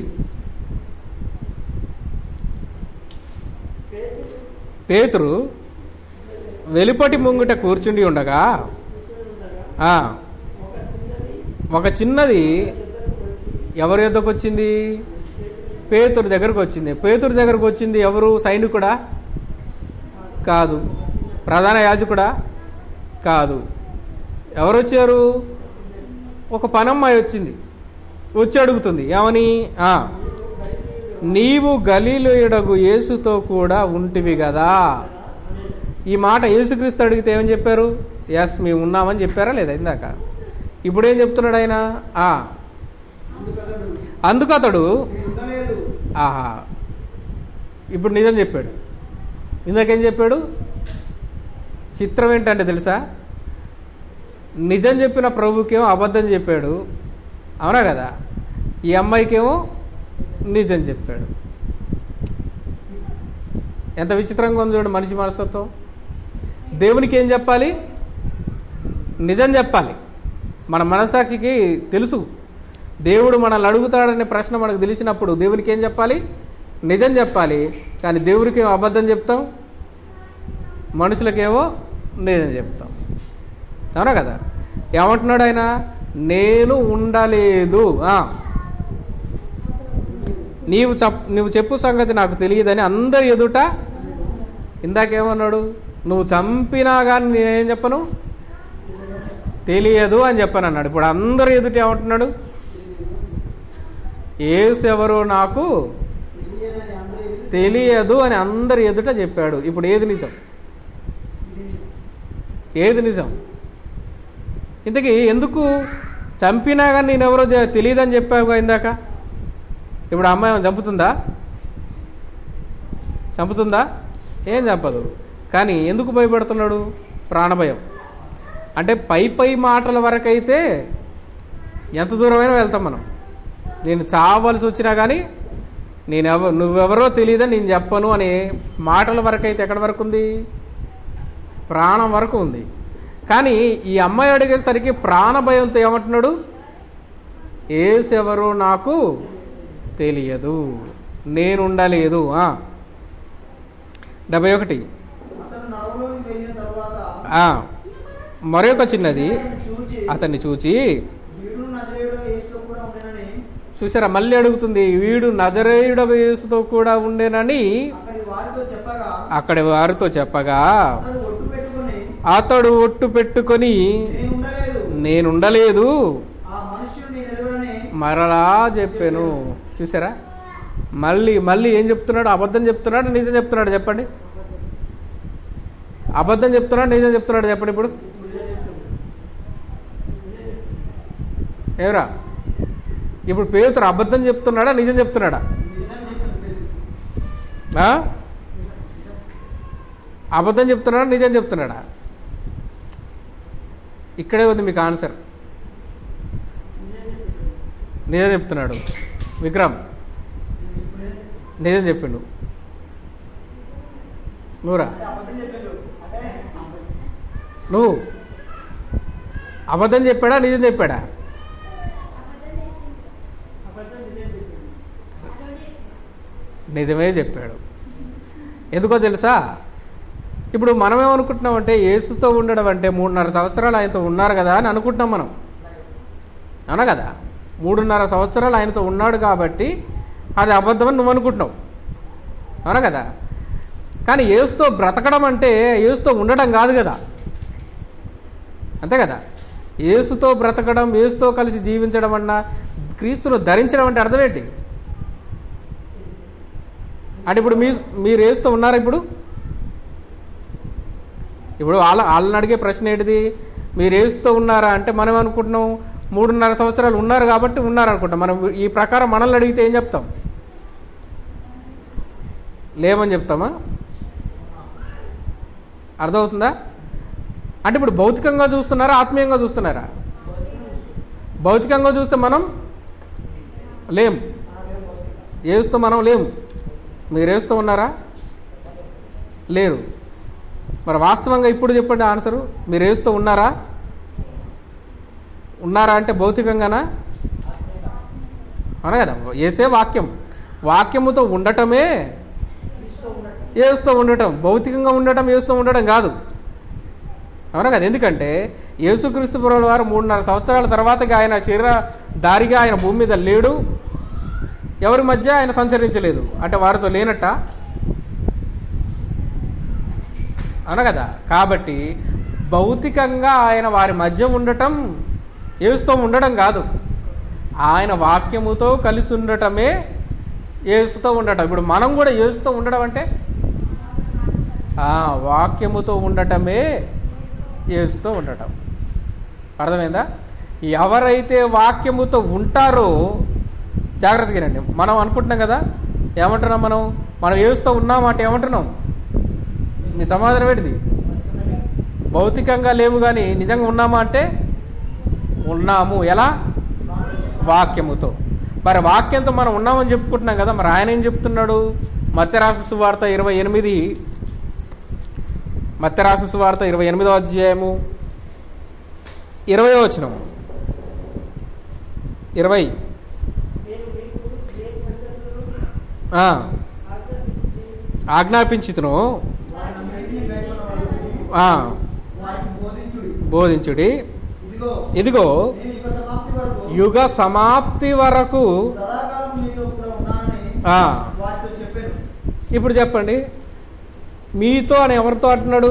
పేతురు వెలుపటి ముంగిట కూర్చుండి ఉండగా ఆ, ఒక చిన్నది ఎవరి యొద్దకు వచ్చింది పేతురు దగ్గరకు వచ్చింది పేతురు దగ్గరకు వచ్చింది ఎవరు సైనికుడా కాదు ప్రధాన యాజకుడా కాదు ఎవరు వచ్చారు ఒక పనమ్మాయి వచ్చింది వచ్చి అడుగుతుంది ఏమని ఆ, నీవు గలీలుయుడగు యేసుతో కూడా ఉంటివి కదా ఈ మాట యేసుక్రీస్తు అడిగితే ఏమని చెప్పారు ఎస్ మేము ఉన్నామని చెప్పారా లేదా ఇందాక ఇప్పుడు ఏం చెప్తున్నాడు ఆయన ఆ, అందుకు అతడు ఆహా ఇప్పుడు నిజం చెప్పాడు ఇందాకేం చెప్పాడు చిత్రం ఏంటంటే తెలుసా నిజం చెప్పిన ప్రభుకేమో అబద్ధం చెప్పాడు అవునా కదా ఈ అమ్మాయికేమో నిజం చెప్పాడు ఎంత విచిత్రంగా ఉంది చూడండి మనిషి మనస్తత్వం దేవునికి ఏం చెప్పాలి నిజం చెప్పాలి మన మనసాక్షికి తెలుసు దేవుడు మనల్ని అడుగుతాడనే ప్రశ్న మనకు తెలిసినప్పుడు దేవునికి ఏం చెప్పాలి నిజం చెప్పాలి కానీ దేవుడికి ఏమో అబద్ధం చెప్తాం మనుషులకేమో నిజం చెప్తాం అవునా కదా ఏమంటున్నాడు ఆయన నేను ఉండలేదు ఆ. నీవు చెప్ నువ్వు చెప్పు సంగతి నాకు తెలియదని అందరి ఎదుట ఇందాకేమన్నాడు నువ్వు చంపినా కానీ నేనేం చెప్పను తెలియదు అని చెప్పను అన్నాడు ఇప్పుడు అందరి ఎదుట ఏమంటున్నాడు ఏసు ఎవరు నాకు తెలియదు అని అందరి ఎదుట చెప్పాడు ఇప్పుడు ఏది నిజం ఏది నిజం ఇంతకీ ఎందుకు చంపినా కానీ నేను ఎవరో జ- తెలియదని చెప్పావుగా ఇందాక ఇప్పుడు ఆ అమ్మాయి ఏమైనా చంపుతుందా చంపుతుందా ఏం చంపదు కానీ ఎందుకు భయపడుతున్నాడు ప్రాణభయం అంటే పై పై మాటల వరకైతే ఎంత దూరమైనా వెళ్తాం మనం నేను చావలసి వచ్చినా కానీ నేను ఎవ నువ్వెవరో తెలియదని నేను చెప్పను అనే మాటల వరకు అయితే ఎక్కడి వరకు ఉంది ప్రాణం వరకు ఉంది కానీ ఈ అమ్మాయి అడిగేసరికి ప్రాణభయంతో ఏమంటున్నాడు ఏసెవరో నాకు తెలియదు నేనుండలేదు ఆ. డెబ్బై ఒకటి అతను నడవలోకి వెళ్ళిన తర్వాత ఆ. మరొక చిన్నది అతన్ని చూచి అతన్ని చూచి వీడు నజరేయుడు యేసుతో కూడా ఉండేనని చూసారా మళ్ళీ అడుగుతుంది వీడు నజరేయుడ యేసుతో కూడా ఉండేనని అక్కడి వారితో చెప్పగా అక్కడి వారితో చెప్పగా అతడు ఒట్టు పెట్టుకొని అతడు ఒట్టు పెట్టుకొని నేను ఉండలేదు నేనుండలేదు ఆ మనుష్యుడు నీ నిలువని మరలా చెప్పాను చూసారా మళ్ళీ మళ్ళీ ఏం చెప్తున్నాడు అబద్ధం చెప్తున్నాడు నిజం చెప్తున్నాడు చెప్పండి అబద్ధం చెప్తున్నాడు నిజం చెప్తున్నాడు చెప్పండి ఇప్పుడు ఏమరా ఇప్పుడు పేతురు అబద్ధం చెప్తున్నాడా నిజం చెప్తున్నాడా నిజం చెప్పింది ఆ? అబద్ధం చెప్తున్నాడా నిజం చెప్తున్నాడా ఇక్కడే ఉంది మీకు ఆన్సర్ నిజం చెప్తున్నాడు విక్రమ్ నిజం చెప్పిండు నువ్వురా అంటే అబద్ధం చెప్పాడు అంటే నువ్వు అబద్ధం చెప్పాడా నిజం చెప్పాడా నిజమే చెప్పాడు ఎందుకో తెలుసా ఇప్పుడు మనం ఏమనుకుంటున్నామంటే యేసుతో ఉండడం అంటే మూడున్నర సంవత్సరాలు ఆయనతో ఉన్నారు కదా అని అనుకుంటున్నాం మనం అవునా కదా మూడున్నర సంవత్సరాలు ఆయనతో ఉన్నాడు కాబట్టి అది అబద్ధమని నువ్వు అనుకుంటున్నావు అవునా కదా కానీ యేసుతో బ్రతకడం అంటే యేసుతో ఉండడం కాదు కదా అంతే కదా యేసుతో బ్రతకడం యేసుతో కలిసి జీవించడం అన్నా క్రీస్తును ధరించడం అంటే అర్థం ఏంటి అంటే ఇప్పుడు మీ మీరు యేసుతో ఉన్నారా ఇప్పుడు ఇప్పుడు వాళ్ళ వాళ్ళని అడిగే ప్రశ్న ఏంటిది మీరు యేసుతో ఉన్నారా అంటే మనం అనుకుంటున్నాం మూడున్నర సంవత్సరాలు ఉన్నారు కాబట్టి ఉన్నారు అనుకుంటాం మనం ఈ ప్రకారం మనల్ని అడిగితే ఏం చెప్తాం లేమని చెప్తామా అర్థమవుతుందా అంటే ఇప్పుడు భౌతికంగా చూస్తున్నారా ఆత్మీయంగా చూస్తున్నారా భౌతికంగా చూస్తే మనం లేం ఏస్తూ మనం లేము మీరు వేస్తూ ఉన్నారా లేరు మరి వాస్తవంగా ఇప్పుడు చెప్పండి ఆన్సరు మీరు వేస్తూ ఉన్నారా ఉన్నారా అంటే భౌతికంగానా అవునా కదా వేసే వాక్యం వాక్యముతో ఉండటమే ఏస్తూ ఉండటం భౌతికంగా ఉండటం ఏస్తూ ఉండటం కాదు అవునా కదా ఎందుకంటే యేసుక్రీస్తు ప్రభుల వారు మూడున్నర సంవత్సరాల తర్వాతగా ఆయన శరీర దారిగా ఆయన భూమి మీద లేడు ఎవరి మధ్య ఆయన సంచరించలేదు అంటే వారితో లేనట్ట అవునా కదా కాబట్టి భౌతికంగా ఆయన వారి మధ్య ఉండటం ఏసుతో ఉండడం కాదు ఆయన వాక్యముతో కలిసి ఉండటమే ఏసుతో ఉండటం ఇప్పుడు మనం కూడా ఏసుతో ఉండడం అంటే ఆ, వాక్యముతో ఉండటమే ఏసుతో ఉండటం అర్థమైందా ఎవరైతే వాక్యముతో ఉంటారో జాగ్రత్తగా వినండి మనం అనుకుంటున్నాం కదా ఏమంటున్నాం మనం మనం ఏసుతో ఉన్నామంటే ఏమంటున్నాం మీ సమాధానం ఏంటిది భౌతికంగా లేము కానీ నిజంగా ఉన్నామా అంటే ఉన్నాము ఎలా వాక్యముతో మరి వాక్యంతో మనం ఉన్నామని చెప్పుకుంటున్నాం కదా మరి ఆయన ఏం చెప్తున్నాడు మత్స్యరాశి సువార్త ఇరవై ఎనిమిది మత్స్యరాశి సువార్త ఇరవై ఎనిమిదో అధ్యాయము ఇరవై వచనం ఇరవై ఆ, ఆజ్ఞాపించుతును వారిని గైకొనవలెను. ఆ, వారికి బోధించుడి బోధించుడి ఇదిగో ఇదిగో నేను యుగ సమాప్తి వరకు యుగ సమాప్తి వరకు సదాకాలం మీతో కూడా ఉన్నానని ఆ, వారితో చెప్పాను ఇప్పుడు చెప్పండి మీతో అని ఎవరితో అంటున్నాడు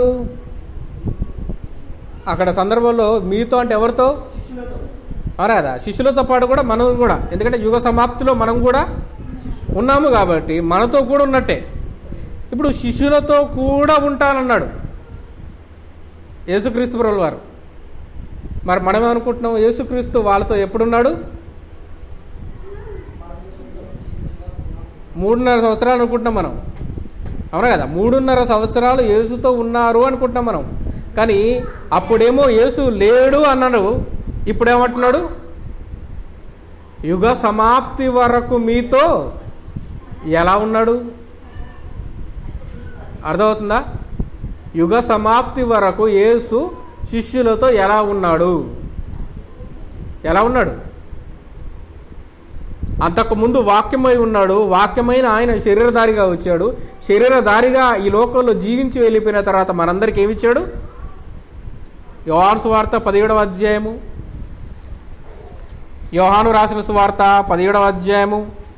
అక్కడ సందర్భంలో మీతో అంటే ఎవరితో శిష్యులతో అవునా కదా శిష్యులతో పాటు కూడా మనం కూడా ఎందుకంటే యుగ సమాప్తిలో మనం కూడా ఉన్నాము కాబట్టి మనతో కూడా ఉన్నట్టే ఇప్పుడు శిష్యులతో కూడా ఉంటానన్నాడు యేసుక్రీస్తు ప్రభుల వారు మరి మనం ఏమనుకుంటున్నాం యేసుక్రీస్తు వాళ్ళతో ఎప్పుడున్నాడు మూడున్నర సంవత్సరాలు అనుకుంటున్నాం మనం అవునా కదా మూడున్నర సంవత్సరాలు యేసుతో ఉన్నారు అనుకుంటున్నాం మనం కానీ అప్పుడేమో యేసు లేడు అన్నాడు ఇప్పుడేమంటున్నాడు యుగ సమాప్తి వరకు మీతో ఎలా ఉన్నాడు అర్థమవుతుందా యుగ సమాప్తి వరకు యేసు శిష్యులతో ఎలా ఉన్నాడు ఎలా ఉన్నాడు అంతకు ముందు వాక్యమై ఉన్నాడు వాక్యమైన ఆయన శరీరధారిగా వచ్చాడు శరీరధారిగా ఈ లోకంలో జీవించి వెళ్ళిపోయిన తర్వాత మనందరికి ఏమిచ్చాడు యోహాను సువార్త పదిహేడవ అధ్యాయము యోహాను రాసిన సువార్త పదిహేడవ అధ్యాయము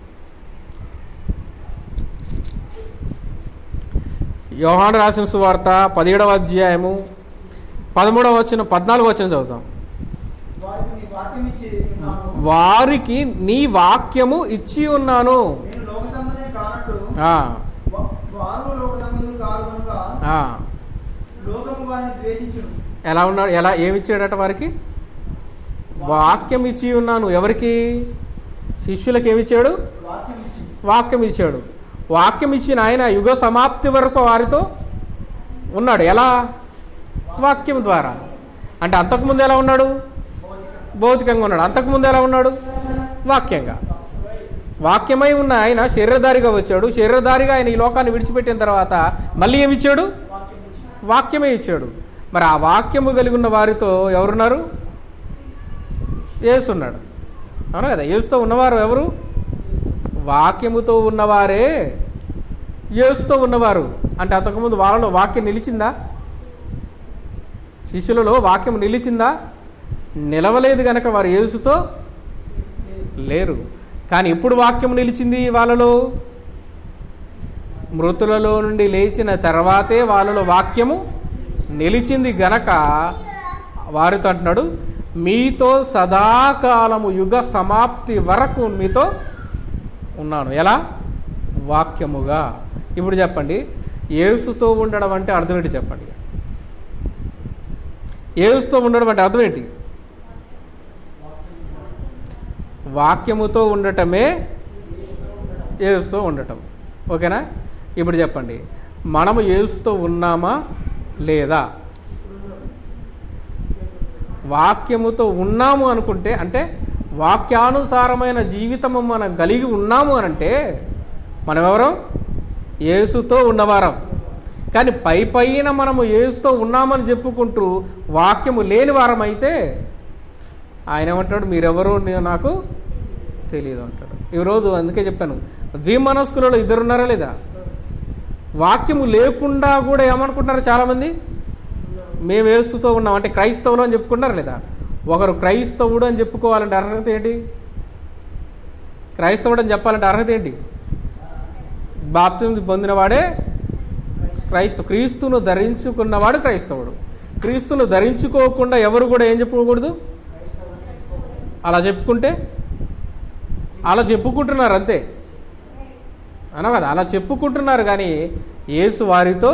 యోహాను రాసిన సువార్త పదిహేడవ అధ్యాయము పదమూడవ వచ్చిన పద్నాలుగు వచ్చిన చదువుతాం వారికి నీ వాక్యం ఇచ్చి ఉన్నాను. వారికి నీ వాక్యము ఇచ్చి ఉన్నాను నేను లోక సంబంధం కానట్టు ఆ, వా- వారు లోక సంబంధులు కారు కనుక ఆ. లోకము వారిని ద్వేషించును ఎలా ఉన్నాడు ఎలా ఏమిచ్చాడట వారికి వాక్యం ఇచ్చి ఉన్నాను ఎవరికి శిష్యులకు ఏమిచ్చాడు వాక్యం ఇచ్చి వాక్యం ఇచ్చాడు వాక్యం ఇచ్చిన ఆయన యుగ సమాప్తి వరకు వారితో ఉన్నాడు ఎలా వాక్యం ద్వారా అంటే అంతకుముందు ఎలా ఉన్నాడు భౌతికంగా ఉన్నాడు అంతకుముందు ఎలా ఉన్నాడు వాక్యంగా వాక్యమై ఉన్న ఆయన శరీరధారిగా వచ్చాడు శరీరధారిగా ఆయన ఈ లోకాన్ని విడిచిపెట్టిన తర్వాత మళ్ళీ ఏమి ఇచ్చాడు వాక్యమే ఇచ్చాడు మరి ఆ వాక్యము కలిగి ఉన్న వారితో ఎవరున్నారు ఏసున్నాడు అవును కదా ఏసుతో ఉన్నవారు ఎవరు వాక్యముతో ఉన్నవారే యేసుతో ఉన్నవారు అంటే అంతకుముందు వాళ్ళలో వాక్యం నిలిచిందా శిష్యులలో వాక్యం నిలిచిందా నిలవలేదు గనక వారు యేసుతో లేరు కానీ ఎప్పుడు వాక్యం నిలిచింది వాళ్ళలో మృతులలో నుండి లేచిన తర్వాతే వాళ్ళలో వాక్యము నిలిచింది గనక వారితో అంటున్నాడు మీతో సదాకాలము యుగ సమాప్తి వరకు మీతో ఉన్నాను ఎలా వాక్యముగా ఇప్పుడు చెప్పండి ఏసుతో ఉండడం అంటే అర్థం ఏంటి చెప్పండి ఏసుతో ఉండడం అంటే అర్థం ఏంటి వాక్యముతో ఉండటమే ఏసుతో ఉండటం ఓకేనా ఇప్పుడు చెప్పండి మనము ఏసుతో ఉన్నామా లేదా వాక్యముతో ఉన్నాము అనుకుంటే అంటే వాక్యానుసారమైన జీవితము మనం కలిగి ఉన్నాము అని అంటే మనం ఎవరం యేసుతో ఉన్నవారం కానీ పై పైన మనము యేసుతో ఉన్నామని చెప్పుకుంటూ వాక్యము లేని వారం అయితే ఆయన ఏమంటాడు మీరెవరో నే- నాకు తెలియదు అంటాడు ఈరోజు అందుకే చెప్పాను ద్విమనస్కులలో ఇద్దరు ఉన్నారా లేదా వాక్యము లేకుండా కూడా ఏమనుకుంటున్నారు చాలామంది మేము ఏసుతో ఉన్నాం అంటే క్రైస్తవులు అని చెప్పుకుంటారు లేదా ఒకరు క్రైస్తవుడు అని చెప్పుకోవాలంటే అర్హత ఏంటి క్రైస్తవుడు అని చెప్పాలంటే అర్హత ఏంటి బాప్తిజం పొందినవాడే క్రైస్తవ క్రీస్తును ధరించుకున్నవాడు క్రైస్తవుడు క్రీస్తును ధరించుకోకుండా ఎవరు కూడా ఏం చెప్పుకోకూడదు అలా చెప్పుకుంటే అలా చెప్పుకుంటున్నారు అంతే అన కదా అలా చెప్పుకుంటున్నారు కానీ యేసు వారితో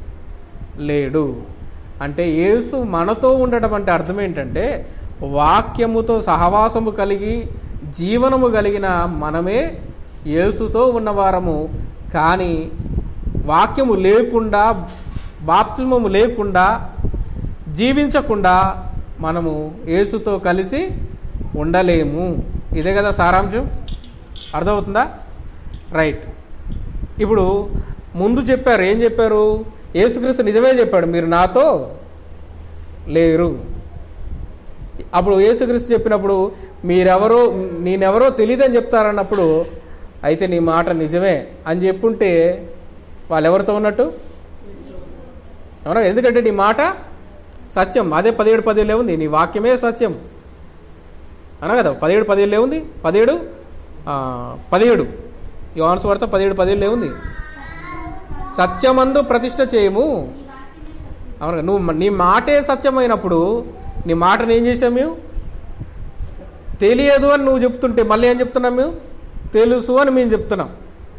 లేడు అంటే యేసు మనతో ఉండటం అంటే అర్థం ఏంటంటే వాక్యముతో సహవాసము కలిగి జీవనము కలిగిన మనమే యేసుతో ఉన్నవారము కానీ వాక్యము లేకుండా బాప్తిమము లేకుండా జీవించకుండా మనము యేసుతో కలిసి ఉండలేము ఇదే కదా సారాంశం అర్థమవుతుందా రైట్ ఇప్పుడు ముందు చెప్పారు ఏం చెప్పారు యేసుక్రీస్తు నిజమే చెప్పాడు మీరు నాతో లేరు అప్పుడు యేసుక్రీస్తు చెప్పినప్పుడు మీరెవరో నేనెవరో తెలియదని చెప్తారన్నప్పుడు అయితే నీ మాట నిజమే అని చెప్పుంటే వాళ్ళు ఎవరితో ఉన్నట్టు అవునా ఎందుకంటే నీ మాట సత్యం అదే పదిహేడు పదిహేడులో ఉంది నీ వాక్యమే సత్యం అనా కదా పదిహేడు పదిహేడులో ఉంది పదిహేడు ఆ, పదిహేడు యోహాను వార్త పదిహేడు పదిహేడులో ఉంది సత్యమందు ప్రతిష్ట చేయము అవును కదా? నువ్వు నీ మాటే సత్యమైనప్పుడు నీ మాటను ఏం చేసాం మేము తెలియదు అని నువ్వు చెప్తుంటే మళ్ళీ ఏం చెప్తున్నాం మేము తెలుసు అని మేము చెప్తున్నాం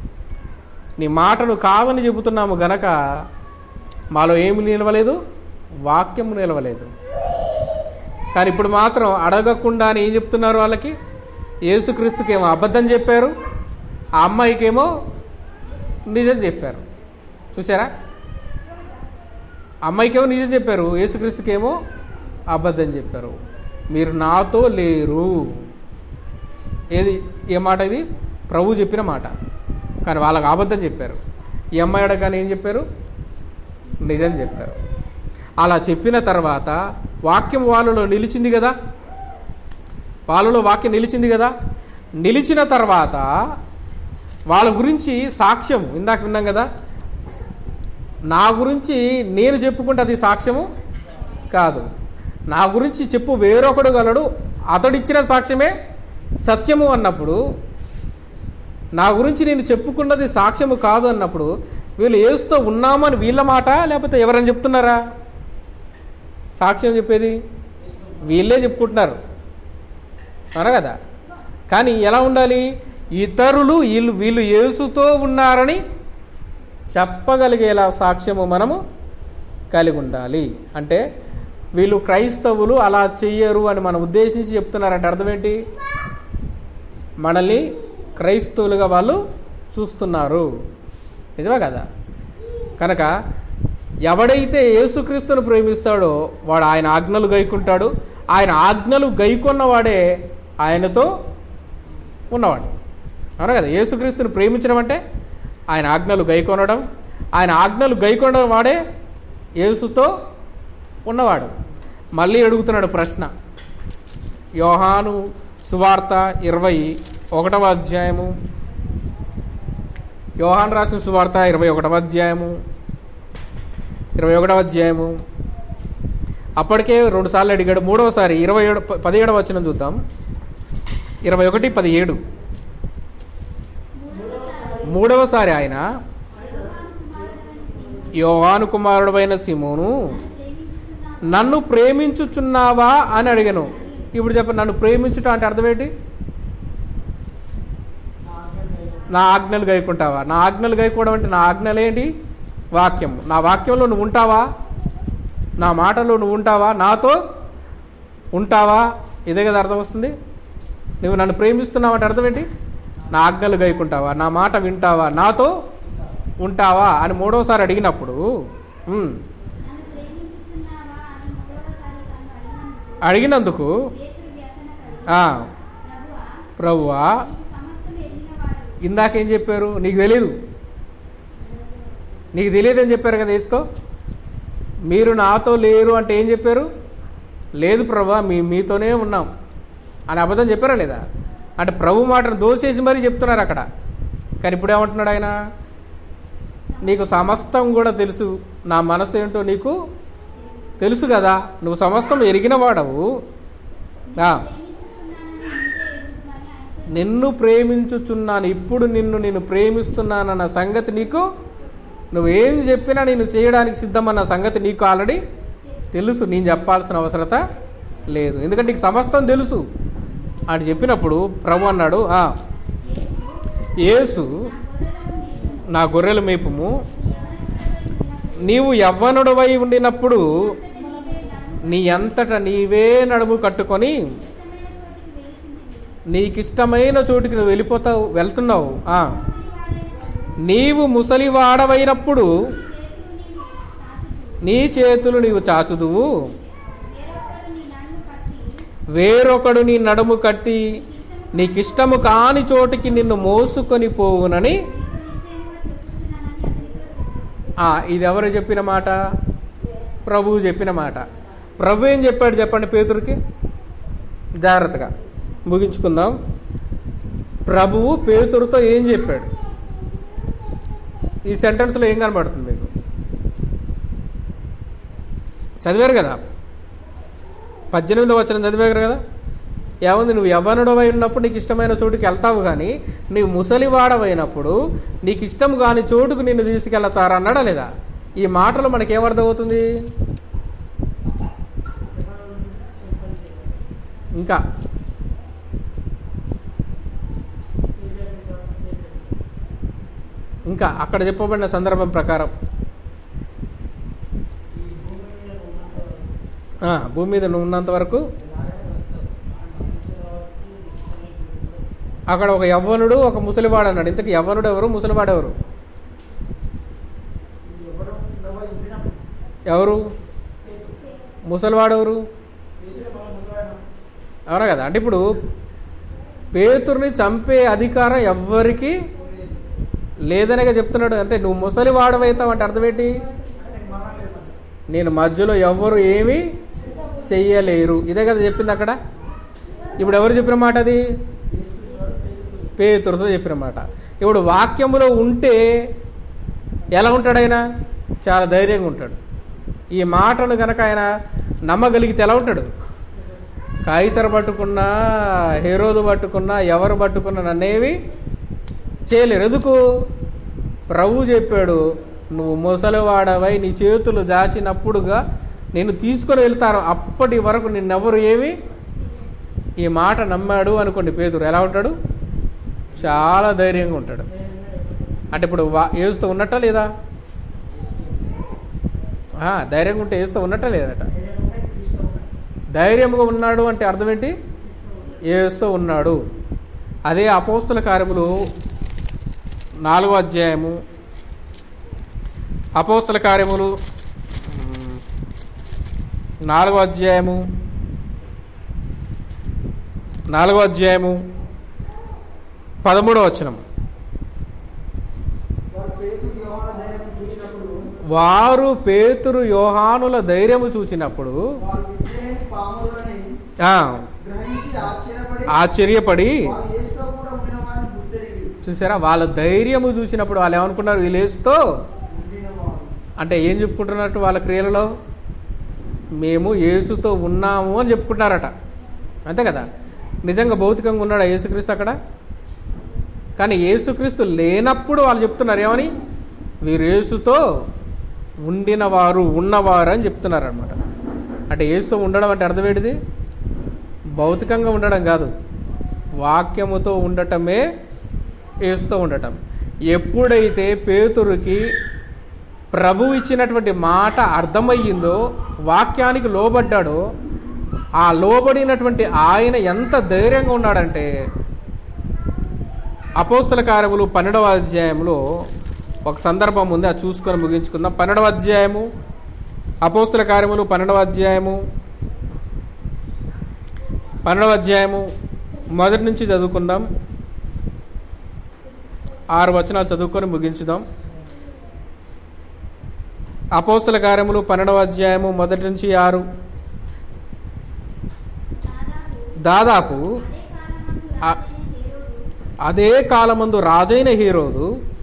నీ మాటను కావని చెబుతున్నాము గనక మాలో ఏమి నిలవలేదు వాక్యము నిలవలేదు కానీ ఇప్పుడు మాత్రం అడగకుండానే ఏం చెప్తున్నారు వాళ్ళకి యేసుక్రీస్తుకేమో అబద్ధం చెప్పారు ఆ అమ్మాయికేమో నిజం చెప్పారు చూసారా అమ్మాయికేమో నిజం చెప్పారు యేసుక్రీస్తుకేమో అబద్ధం చెప్పారు మీరు నాతో లేరు ఏది ఏ మాట ఇది ప్రభు చెప్పిన మాట కానీ వాళ్ళకి అబద్ధం చెప్పారు ఈ అమ్మాయి అడగానే ఏం చెప్పారు నిజం చెప్పారు అలా చెప్పిన తర్వాత వాక్యం వాళ్ళలో నిలిచింది కదా వాళ్ళలో వాక్యం నిలిచింది కదా నిలిచిన తర్వాత వాళ్ళ గురించి సాక్ష్యం ఇందాక విన్నాం కదా నా గురించి నేను చెప్పుకుంటే అది సాక్ష్యము కాదు నా గురించి చెప్పు వేరొకడు గలడు అతడిచ్చిన సాక్ష్యమే సత్యము అన్నప్పుడు నా గురించి నేను చెప్పుకున్నది సాక్ష్యము కాదు అన్నప్పుడు వీళ్ళు ఏసుతో ఉన్నామని వీళ్ళ మాట లేకపోతే ఎవరైనా చెప్తున్నారా సాక్ష్యం చెప్పేది వీళ్ళే చెప్పుకుంటున్నారు అన కదా కానీ ఎలా ఉండాలి ఇతరులు వీళ్ళు వీళ్ళు ఏసుతో ఉన్నారని చెప్పగలిగేలా సాక్ష్యము మనము కలిగి ఉండాలి అంటే వీళ్ళు క్రైస్తవులు అలా చెయ్యరు అని మనం ఉద్దేశించి చెప్తున్నారంటే అర్థం ఏంటి మనల్ని క్రైస్తవులుగా వాళ్ళు చూస్తున్నారు నిజమే కదా కనుక ఎవడైతే యేసుక్రీస్తును ప్రేమిస్తాడో వాడు ఆయన ఆజ్ఞలు గైకుంటాడు ఆయన ఆజ్ఞలు గైకొన్నవాడే ఆయనతో ఉన్నవాడు అవునా కదా యేసుక్రీస్తుని ప్రేమించడం అంటే ఆయన ఆజ్ఞలు గైకొనడం ఆయన ఆజ్ఞలు గైకొనడం వాడే యేసుతో ఉన్నవాడు మళ్ళీ అడుగుతున్నాడు ప్రశ్న యోహాను సువార్త ఇరవై ఒకటవ అధ్యాయము యోహాన్ రాసిన సువార్త ఇరవై ఒకటవ అధ్యాయము ఇరవై ఒకటవ అధ్యాయము అప్పటికే రెండు సార్లు అడిగాడు మూడవసారి ఇరవై ఏడు ప- పదిహేడవ వచ్చిన చూద్దాం ఇరవై ఒకటి పదిహేడు మూడవసారి ఆయన యోహాను కుమారుడైన సిమోను నన్ను ప్రేమించుచున్నావా అని అడిగాను ఇప్పుడు చెప్పండి నన్ను ప్రేమించుట అంటే అర్థం ఏంటి నా ఆజ్ఞలు గైకుంటావా నా ఆజ్ఞలు గైకోవడం అంటే నా ఆజ్ఞలు ఏంటి వాక్యం నా వాక్యంలో నువ్వు ఉంటావా నా మాటలో నువ్వు ఉంటావా నాతో ఉంటావా ఇదే కదా అర్థం వస్తుంది నువ్వు నన్ను ప్రేమిస్తున్నావు అంటే అర్థం ఏంటి నా ఆజ్ఞలు గైకుంటావా నా మాట వింటావా నాతో ఉంటావా అని మూడోసారి అడిగినప్పుడు ఉమ్, నన్ను ప్రేమించుచున్నావా అని మూడవసారి తను అడిగినందుకు అడిగినందుకు పేతురు వ్యసనపడి, ఆ, ప్రభువా ప్రభువా నీకు సమస్తం ఎరిగినవాడు ఇందాకేం చెప్పారు నీకు తెలీదు నీకు తెలియదని చెప్పారు కదా ఏసుతో మీరు నాతో లేరు అంటే ఏం చెప్పారు లేదు ప్రభా మీ మీతోనే ఉన్నాం అని అబద్ధం చెప్పారా లేదా అంటే ప్రభు మాటను దోసేసి మరీ చెప్తున్నారు అక్కడ కానీ ఇప్పుడు ఏమంటున్నాడు ఆయన నీకు సమస్తం కూడా తెలుసు నా మనసు ఏంటో నీకు తెలుసు కదా నువ్వు సమస్తం ఎరిగిన వాడవు ఆ. ప్రేమించుచున్నానని నీవే ఎరుగుదువని ఆయనతో నిన్ను ప్రేమించుచున్నాను ఇప్పుడు నిన్ను నేను ప్రేమిస్తున్నానన్న సంగతి నీకు నువ్వేం చెప్పినా నేను చేయడానికి సిద్ధమన్న సంగతి నీకు ఆల్రెడీ తెలుసు నేను చెప్పాల్సిన అవసరత లేదు ఎందుకంటే నీకు సమస్తం తెలుసు అని చెప్పినప్పుడు ప్రభు అన్నాడు "ఆ, యేసు నా గొర్రెల మేపుము నీవు యవ్వనుడవై ఉండినప్పుడు నీ అంతట నీవే నడుము కట్టుకొని నీకిష్టమైన చోటికి నువ్వు వెళ్ళిపోతావు వెళ్తున్నావు ఆ. నీవు ముసలివాడవైనప్పుడు నీ చేతులు నీవు చాచుదువు వేరొకడు నీ నడుము కట్టి నీకిష్టము కాని చోటికి నిన్ను మోసుకొని పోవునని ఆ, ఇది ఎవరు చెప్పిన మాట ప్రభువు చెప్పిన మాట ప్రభు ఏం చెప్పాడు చెప్పండి పేతురికి జాగ్రత్తగా ముగించుకుందాం ప్రభువు పేతురుతో ఏం చెప్పాడు ఈ సెంటెన్స్లో ఏం కనబడుతుంది మీకు చదివారు కదా పద్దెనిమిదో వచ్చిన చదివారు కదా ఏముంది నువ్వు యవ్వనుడవై ఉన్నప్పుడు నీకు ఇష్టమైన చోటుకి వెళ్తావు కానీ నీవు ముసలివాడవైనప్పుడు నీకు ఇష్టం కాని చోటుకు నిన్ను తీసుకెళ్తారా అన్నాడా లేదా ఈ మాటలు మనకేమర్థమవుతుంది ఇంకా ఇంకా అక్కడ చెప్పబడిన సందర్భం ప్రకారం ఆ, భూమి మీద నువ్వు ఉన్నంత వరకు అక్కడ ఒక యవ్వనుడు ఒక ముసలివాడు అన్నాడు ఇంతకు యవ్వనుడు ఎవరు ముసలివాడు ఎవరు ఎవరు ఎవరు వినప్పుడు ఎవరు ముసలివాడు ఎవరు పేతురు మన ముసలాయన అవునా కదా అంటే ఇప్పుడు పేతుర్ని చంపే అధికారం ఎవ్వరికి లేదనగా చెప్తున్నాడు అంటే నువ్వు ముసలి వాడవైతావు అంటే అర్థం ఏంటి అంటే మరణం లేదు మనకి. నేను మధ్యలో ఎవరు ఏమీ చెయ్యలేరు ఇదే కదా చెప్పింది అక్కడ ఇప్పుడు ఎవరు చెప్పిన మాట అది పేతురుతో చెప్పిన మాట ఇప్పుడు వాక్యములో ఉంటే ఎలా ఉంటాడు ఆయన చాలా ధైర్యంగా ఉంటాడు ఈ మాటను గనక ఆయన నమ్మగలిగితే ఎలా ఉంటాడు కాయిసర పట్టుకున్నా హీరోదు పట్టుకున్నా ఎవరు పట్టుకున్నా నన్నేవి చేయలేరు ఎందుకు ప్రభు చెప్పాడు నువ్వు ముసలివాడవై నీ చేతులు దాచినప్పుడుగా నేను తీసుకొని వెళ్తాను అప్పటి వరకు నిన్నెవరు ఏమి ఈ మాట నమ్మాడు అనుకోండి పేతురు ఎలా ఉంటాడు చాలా ధైర్యంగా ఉంటాడు అంటే ఇప్పుడు వా ఏడుస్తూ ఉన్నట్టా లేదా ఆ, ధైర్యంగా ఉంటే ఏడుస్తూ ఉన్నట్టా లేదట నేనేమంటే క్రీస్తు ఉంటాను. ధైర్యంగా ఉన్నాడు అంటే అర్థం ఏంటి ఏస్తూ ఉన్నాడు అదే అపోస్తుల కార్యములు నాలుగో అధ్యాయము అపోస్తుల కార్యములు మ్, నాలుగో అధ్యాయము నాలుగో అధ్యాయము పదమూడవ వచనం వారు పేతురు యోహాను ధైర్యం చూసినప్పుడు వారు పేతురు యోహానుల ధైర్యము చూసినప్పుడు వారు విద్యలేని పాములని ఆ, గ్రహించి ఆశ్చర్యపడి ఆశ్చర్యపడి వారు యేసుతో కూడా ఉండిన వారిని గుర్తెరిగి చూసారా వాళ్ళ ధైర్యము చూసినప్పుడు వాళ్ళు ఏమనుకున్నారు వీళ్ళేస్తో ఉండిన వారు అంటే ఏం చెప్పుకుంటున్నట్టు వాళ్ళ క్రియలలో మేము యేసుతో ఉన్నాము అని చెప్పుకుంటున్నారట అంతే కదా నిజంగా భౌతికంగా ఉన్నాడా యేసుక్రీస్తు అక్కడ కానీ యేసుక్రీస్తు లేనప్పుడు వాళ్ళు చెప్తున్నారు ఏమని వీరు యేసుతో ఉండినవారు ఉన్నవారు అని చెప్తున్నారు అనమాట అంటే యేసుతో ఉండడం అంటే అర్థం ఏంటిది భౌతికంగా ఉండడం కాదు వాక్యముతో ఉండటమే యేసుతో ఉండటం ఎప్పుడైతే పేతురుకి ప్రభు ఇచ్చినటువంటి మాట అర్థమయ్యిందో వాక్యానికి లోబడ్డాడో ఆ లోబడినటువంటి ఆయన ఎంత ధైర్యంగా ఉన్నాడంటే అపోస్తల కార్యములు పన్నెండవ అధ్యాయంలో ఒక సందర్భం ఉంది అది చూసుకొని ముగించుకుందాం పన్నెండవ అధ్యాయము అపోస్తల కార్యములు పన్నెండవ అధ్యాయము పన్నెండవ అధ్యాయము మొదటి నుంచి చదువుకుందాం ఆరు వచనాలు చదువుకొని ముగించుదాం అపోస్తల కార్యములు పన్నెండవ అధ్యాయము మొదటి నుంచి ఆరు దాదాపు దాదాపు అదే కాలమందు ఆ- రాజైన అదే కాలమందు రాజైన హీరోదు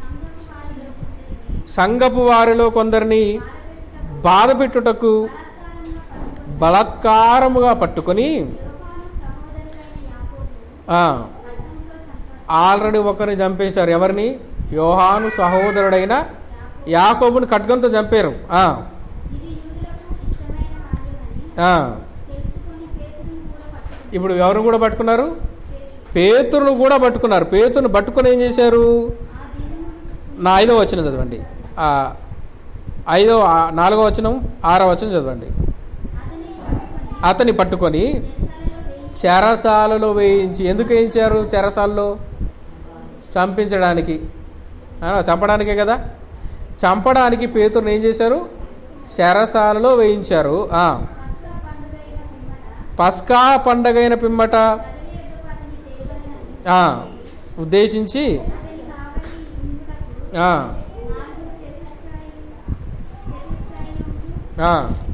సంఘపు వారిలో కొందరిని సంఘపు వారిలో కొందరిని బాధ పెట్టుటకు బలాత్కారంగా పట్టుకొని బలాత్కారముగా పట్టుకొని యోహాను సహోదరుడైన యాకోబు ఆ, ఖడ్గంతో చంపాడు. ఆల్రెడీ ఒకరిని చంపేశారు ఎవరిని యోహాను సహోదరుడైన యాకోబుని ఖడ్గంతో చంపారు ఆ, ఇది యూదులకు ఇష్టమైన కార్యమని ఆ. తెలుసుకొని పేతురును కూడా పట్టుకుని ఇప్పుడు ఎవరు కూడా పట్టుకున్నారు పేతురును కూడా పట్టుకున్నారు పేతురును పట్టుకొని ఏం చేశారు ఆ దినము నా ఐదో వచనం చదవండి ఆ, ఐదో ఆ, నాలుగో వచనం ఆరో వచనం చదవండి అతని పట్టుకొని అతని పట్టుకొని చెరసాలలో వేయించి చెరసాలలో వేయించి ఎందుకు వేయించారు చెరసాలలో చంపించడానికి ఆ, చంపడానికే కదా చంపడానికి పేతురుని ఏం చేశారు చెరసాలలో వేయించారు ఆ, పస్కా పండుగైన పిమ్మట పస్కా పండగైన పిమ్మట ప్రజల యొద్దకు అతని తేవలనని ఆ, ఉద్దేశించి అతని కావలి ఉండుటకు ఆ, నాలుగు చతురస్రాయి- చతురస్రాయములు ఆ,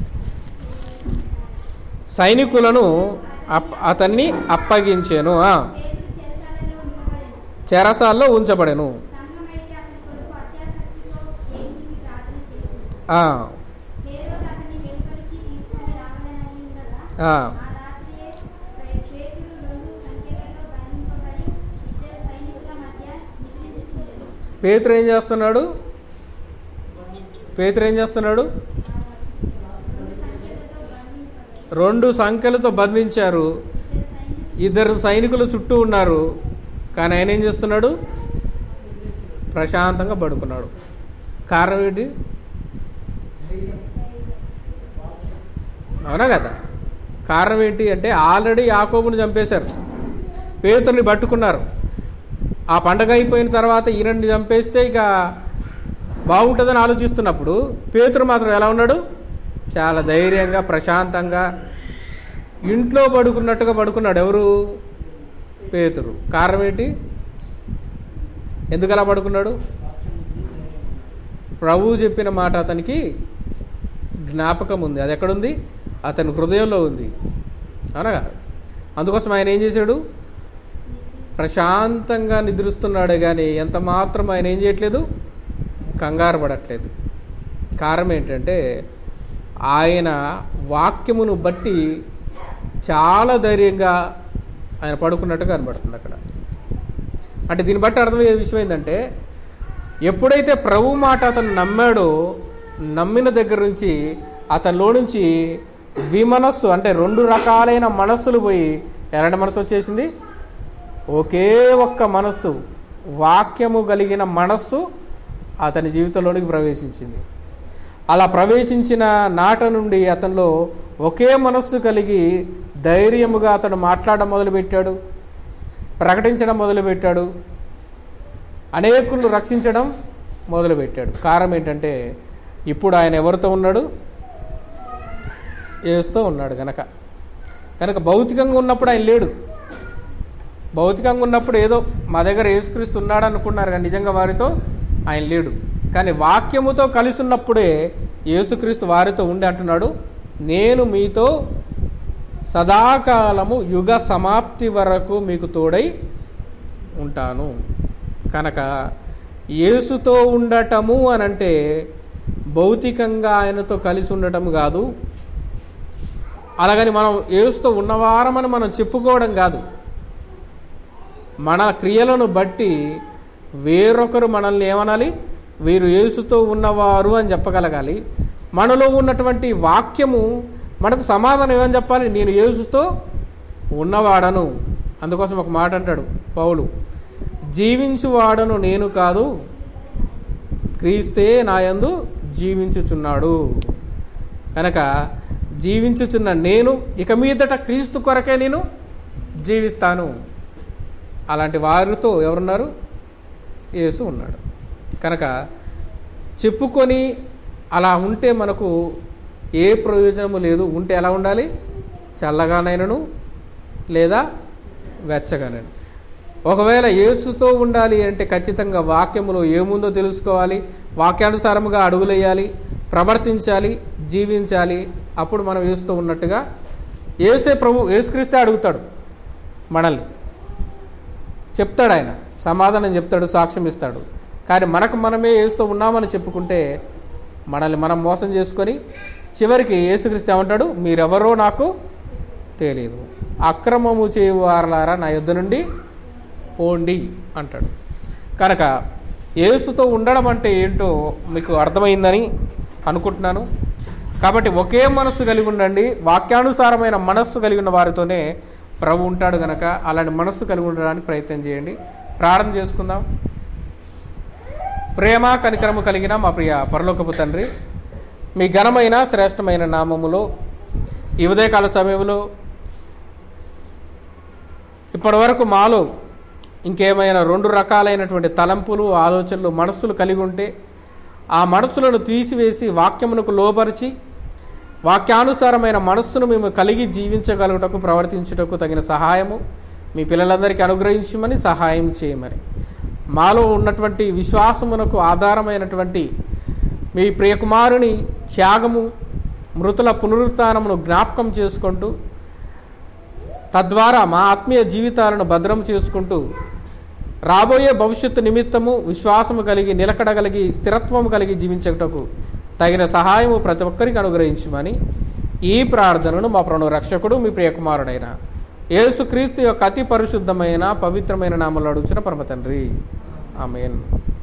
సైనికులను అప్- అతన్ని అప్పగించాను ఆ, పేతురు చెరసాలలో చెరసాల్లో ఉంచబడెను ఉంచబడెను సంఘమైతే అతని కొరకు అత్యాసక్తితో దేవునికి ప్రార్థన చేసింది ఆ, హేరోదు అతన్ని వెలుపలికి తీసుకొని రావాలని ఉండగా ఆ, ఆ రాత్రియే పే- పేతురు రెండు సంఖ్యలతో బంధింపబడి ఇద్దరు సైనికుల మధ్య నిద్రించుకుండెను. పేతురు ఏం చేస్తున్నాడు పేతురు ఏం చేస్తున్నాడు రెండు సంఖ్యలతో రెండు సంఖ్యలతో బంధింపబడి బంధించారు ఇద్దరు ఇద్దరు సైనికులు సైనికులు చుట్టూ ఉన్నారు కానీ ఆయన ఏం చేస్తున్నాడు ప్రశాంతంగా పడుకున్నాడు కారణం ఏంటి అవునా కదా కారణం ఏంటి అంటే ఆల్రెడీ యాకోబుని చంపేశారు పేతుర్ని పట్టుకున్నారు ఆ పండగ అయిపోయిన తర్వాత ఈయనని చంపేస్తే ఇక బాగుంటుందని ఆలోచిస్తున్నప్పుడు పేతురు మాత్రం ఎలా ఉన్నాడు చాలా ధైర్యంగా ప్రశాంతంగా ఇంట్లో పడుకున్నట్టుగా పడుకున్నాడు ఎవరు పేతురు కారణం ఏంటి ఎందుకు అలా పడుకున్నాడు ప్రభు చెప్పిన మాట అతనికి జ్ఞాపకం ఉంది అది ఎక్కడుంది అతని హృదయంలో ఉంది అనగా అందుకోసం ఆయన ఏం చేశాడు ప్రశాంతంగా నిద్రిస్తున్నాడే కానీ ఎంత మాత్రం ఆయన ఏం చేయట్లేదు కంగారు పడట్లేదు కారణం ఏంటంటే ఆయన వాక్యమును బట్టి చాలా ధైర్యంగా ఆయన పడుకున్నట్టు కనబడుతుంది అక్కడ అంటే దీన్ని బట్టి అర్థమయ్యే విషయం ఏంటంటే ఎప్పుడైతే ప్రభు మాట అతను నమ్మాడో నమ్మిన దగ్గర నుంచి అతనిలో నుంచి విమనస్సు అంటే రెండు రకాలైన మనస్సులు పోయి ఎలాంటి మనస్సు వచ్చేసింది ఒకే ఒక్క మనస్సు వాక్యము కలిగిన మనస్సు అతని జీవితంలోనికి ప్రవేశించింది అలా ప్రవేశించిన నాట నుండి అతనిలో ఒకే మనస్సు కలిగి ధైర్యముగా అతను మాట్లాడడం మొదలుపెట్టాడు ప్రకటించడం మొదలుపెట్టాడు అనేకులను రక్షించడం మొదలుపెట్టాడు కారణం ఏంటంటే ఇప్పుడు ఆయన ఎవరితో ఉన్నాడు ఏస్తూ ఉన్నాడు గనక కనుక భౌతికంగా ఉన్నప్పుడు ఆయన లేడు భౌతికంగా ఉన్నప్పుడు ఏదో మా దగ్గర యేసుక్రీస్తు ఉన్నాడు అనుకున్నారు కానీ నిజంగా వారితో ఆయన లేడు కానీ వాక్యముతో కలిసి ఉన్నప్పుడే యేసుక్రీస్తు వారితో ఉండి అంటున్నాడు నేను మీతో సదాకాలము యుగ సమాప్తి వరకు మీకు తోడై ఉంటాను కనుక యేసుతో ఉండటము అనంటే భౌతికంగా ఆయనతో కలిసి ఉండటం కాదు అలాగని మనం యేసుతో ఉన్నవారమని మనం చెప్పుకోవడం కాదు మన క్రియలను బట్టి వేరొకరు మనల్ని ఏమనాలి వీరు యేసుతో ఉన్నవారు అని చెప్పగలగాలి మనలో ఉన్నటువంటి వాక్యము మనకు సమాధానం ఏమని చెప్పాలి నేను యేసుతో ఉన్నవాడను అందుకోసం ఒక మాట అంటాడు పౌలు జీవించువాడను నేను కాదు క్రీస్తే నాయందు జీవించుచున్నాడు కనుక జీవించుచున్న నేను ఇక మీదట క్రీస్తు కొరకే నేను జీవిస్తాను అలాంటి వారితో ఎవరున్నారు యేసు ఉన్నాడు కనుక చెప్పుకొని అలా ఉంటే మనకు ఏ ప్రయోజనము లేదు ఉంటే ఎలా ఉండాలి చల్లగానైనను లేదా వెచ్చగానైనా ఒకవేళ యేసుతో ఉండాలి అంటే ఖచ్చితంగా వాక్యములో ఏముందో తెలుసుకోవాలి వాక్యానుసారముగా అడుగులేయాలి ప్రవర్తించాలి జీవించాలి అప్పుడు మనం యేసుతో ఉన్నట్టుగా ఏసే ప్రభు యేసుక్రీస్తే అడుగుతాడు మనల్ని చెప్తాడు ఆయన సమాధానం చెప్తాడు సాక్ష్యం ఇస్తాడు కానీ మనకు మనమే ఏసుతో ఉన్నామని చెప్పుకుంటే మనల్ని మనం మోసం చేసుకొని చివరికి యేసుక్రీస్తు ఏమంటాడు మీరెవరో నాకు తెలియదు అక్రమము చేయవారలారా నా యుద్ధ నుండి పోండి అంటాడు కనుక యేసుతో ఉండడం అంటే ఏంటో మీకు అర్థమైందని అనుకుంటున్నాను కాబట్టి ఒకే మనస్సు కలిగి ఉండండి వాక్యానుసారమైన మనస్సు కలిగి ఉన్న వారితోనే ప్రభు ఉంటాడు గనక అలాంటి మనస్సు కలిగి ఉండడానికి ప్రయత్నం చేయండి ప్రార్థన చేసుకుందాం ప్రేమ కనికరము కలిగిన మా ప్రియ పరలోకపు తండ్రి మీ ఘనమైన శ్రేష్టమైన నామములో ఈ ఉదయకాల సమయంలో ఇప్పటి వరకు మాలో ఇంకేమైనా రెండు రకాలైనటువంటి తలంపులు ఆలోచనలు మనస్సులు కలిగి ఉంటే ఆ మనస్సులను తీసివేసి వాక్యమునకు లోపరిచి వాక్యానుసారమైన మనస్సును మేము కలిగి జీవించగలుగుటకు ప్రవర్తించుటకు తగిన సహాయము మీ పిల్లలందరికీ అనుగ్రహించమని సహాయం చేయమని మాలో ఉన్నటువంటి విశ్వాసమునకు ఆధారమైనటువంటి మీ ప్రియకుమారుని త్యాగము మృతుల పునరుత్నమును జ్ఞాపకం చేసుకుంటూ తద్వారా మా ఆత్మీయ జీవితాలను భద్రం చేసుకుంటూ రాబోయే భవిష్యత్తు నిమిత్తము విశ్వాసము కలిగి నిలకడ కలిగి స్థిరత్వము కలిగి జీవించటకు తగిన సహాయము ప్రతి ఒక్కరికి అనుగ్రహించమని ఈ ప్రార్థనను మా ప్రణు రక్షకుడు మీ ప్రియకుమారుడైన యేసుక్రీస్తు యొక్క అతి పరిశుద్ధమైన పవిత్రమైన నామలు అడుగుచిన పరమ తండ్రి ఆమెన్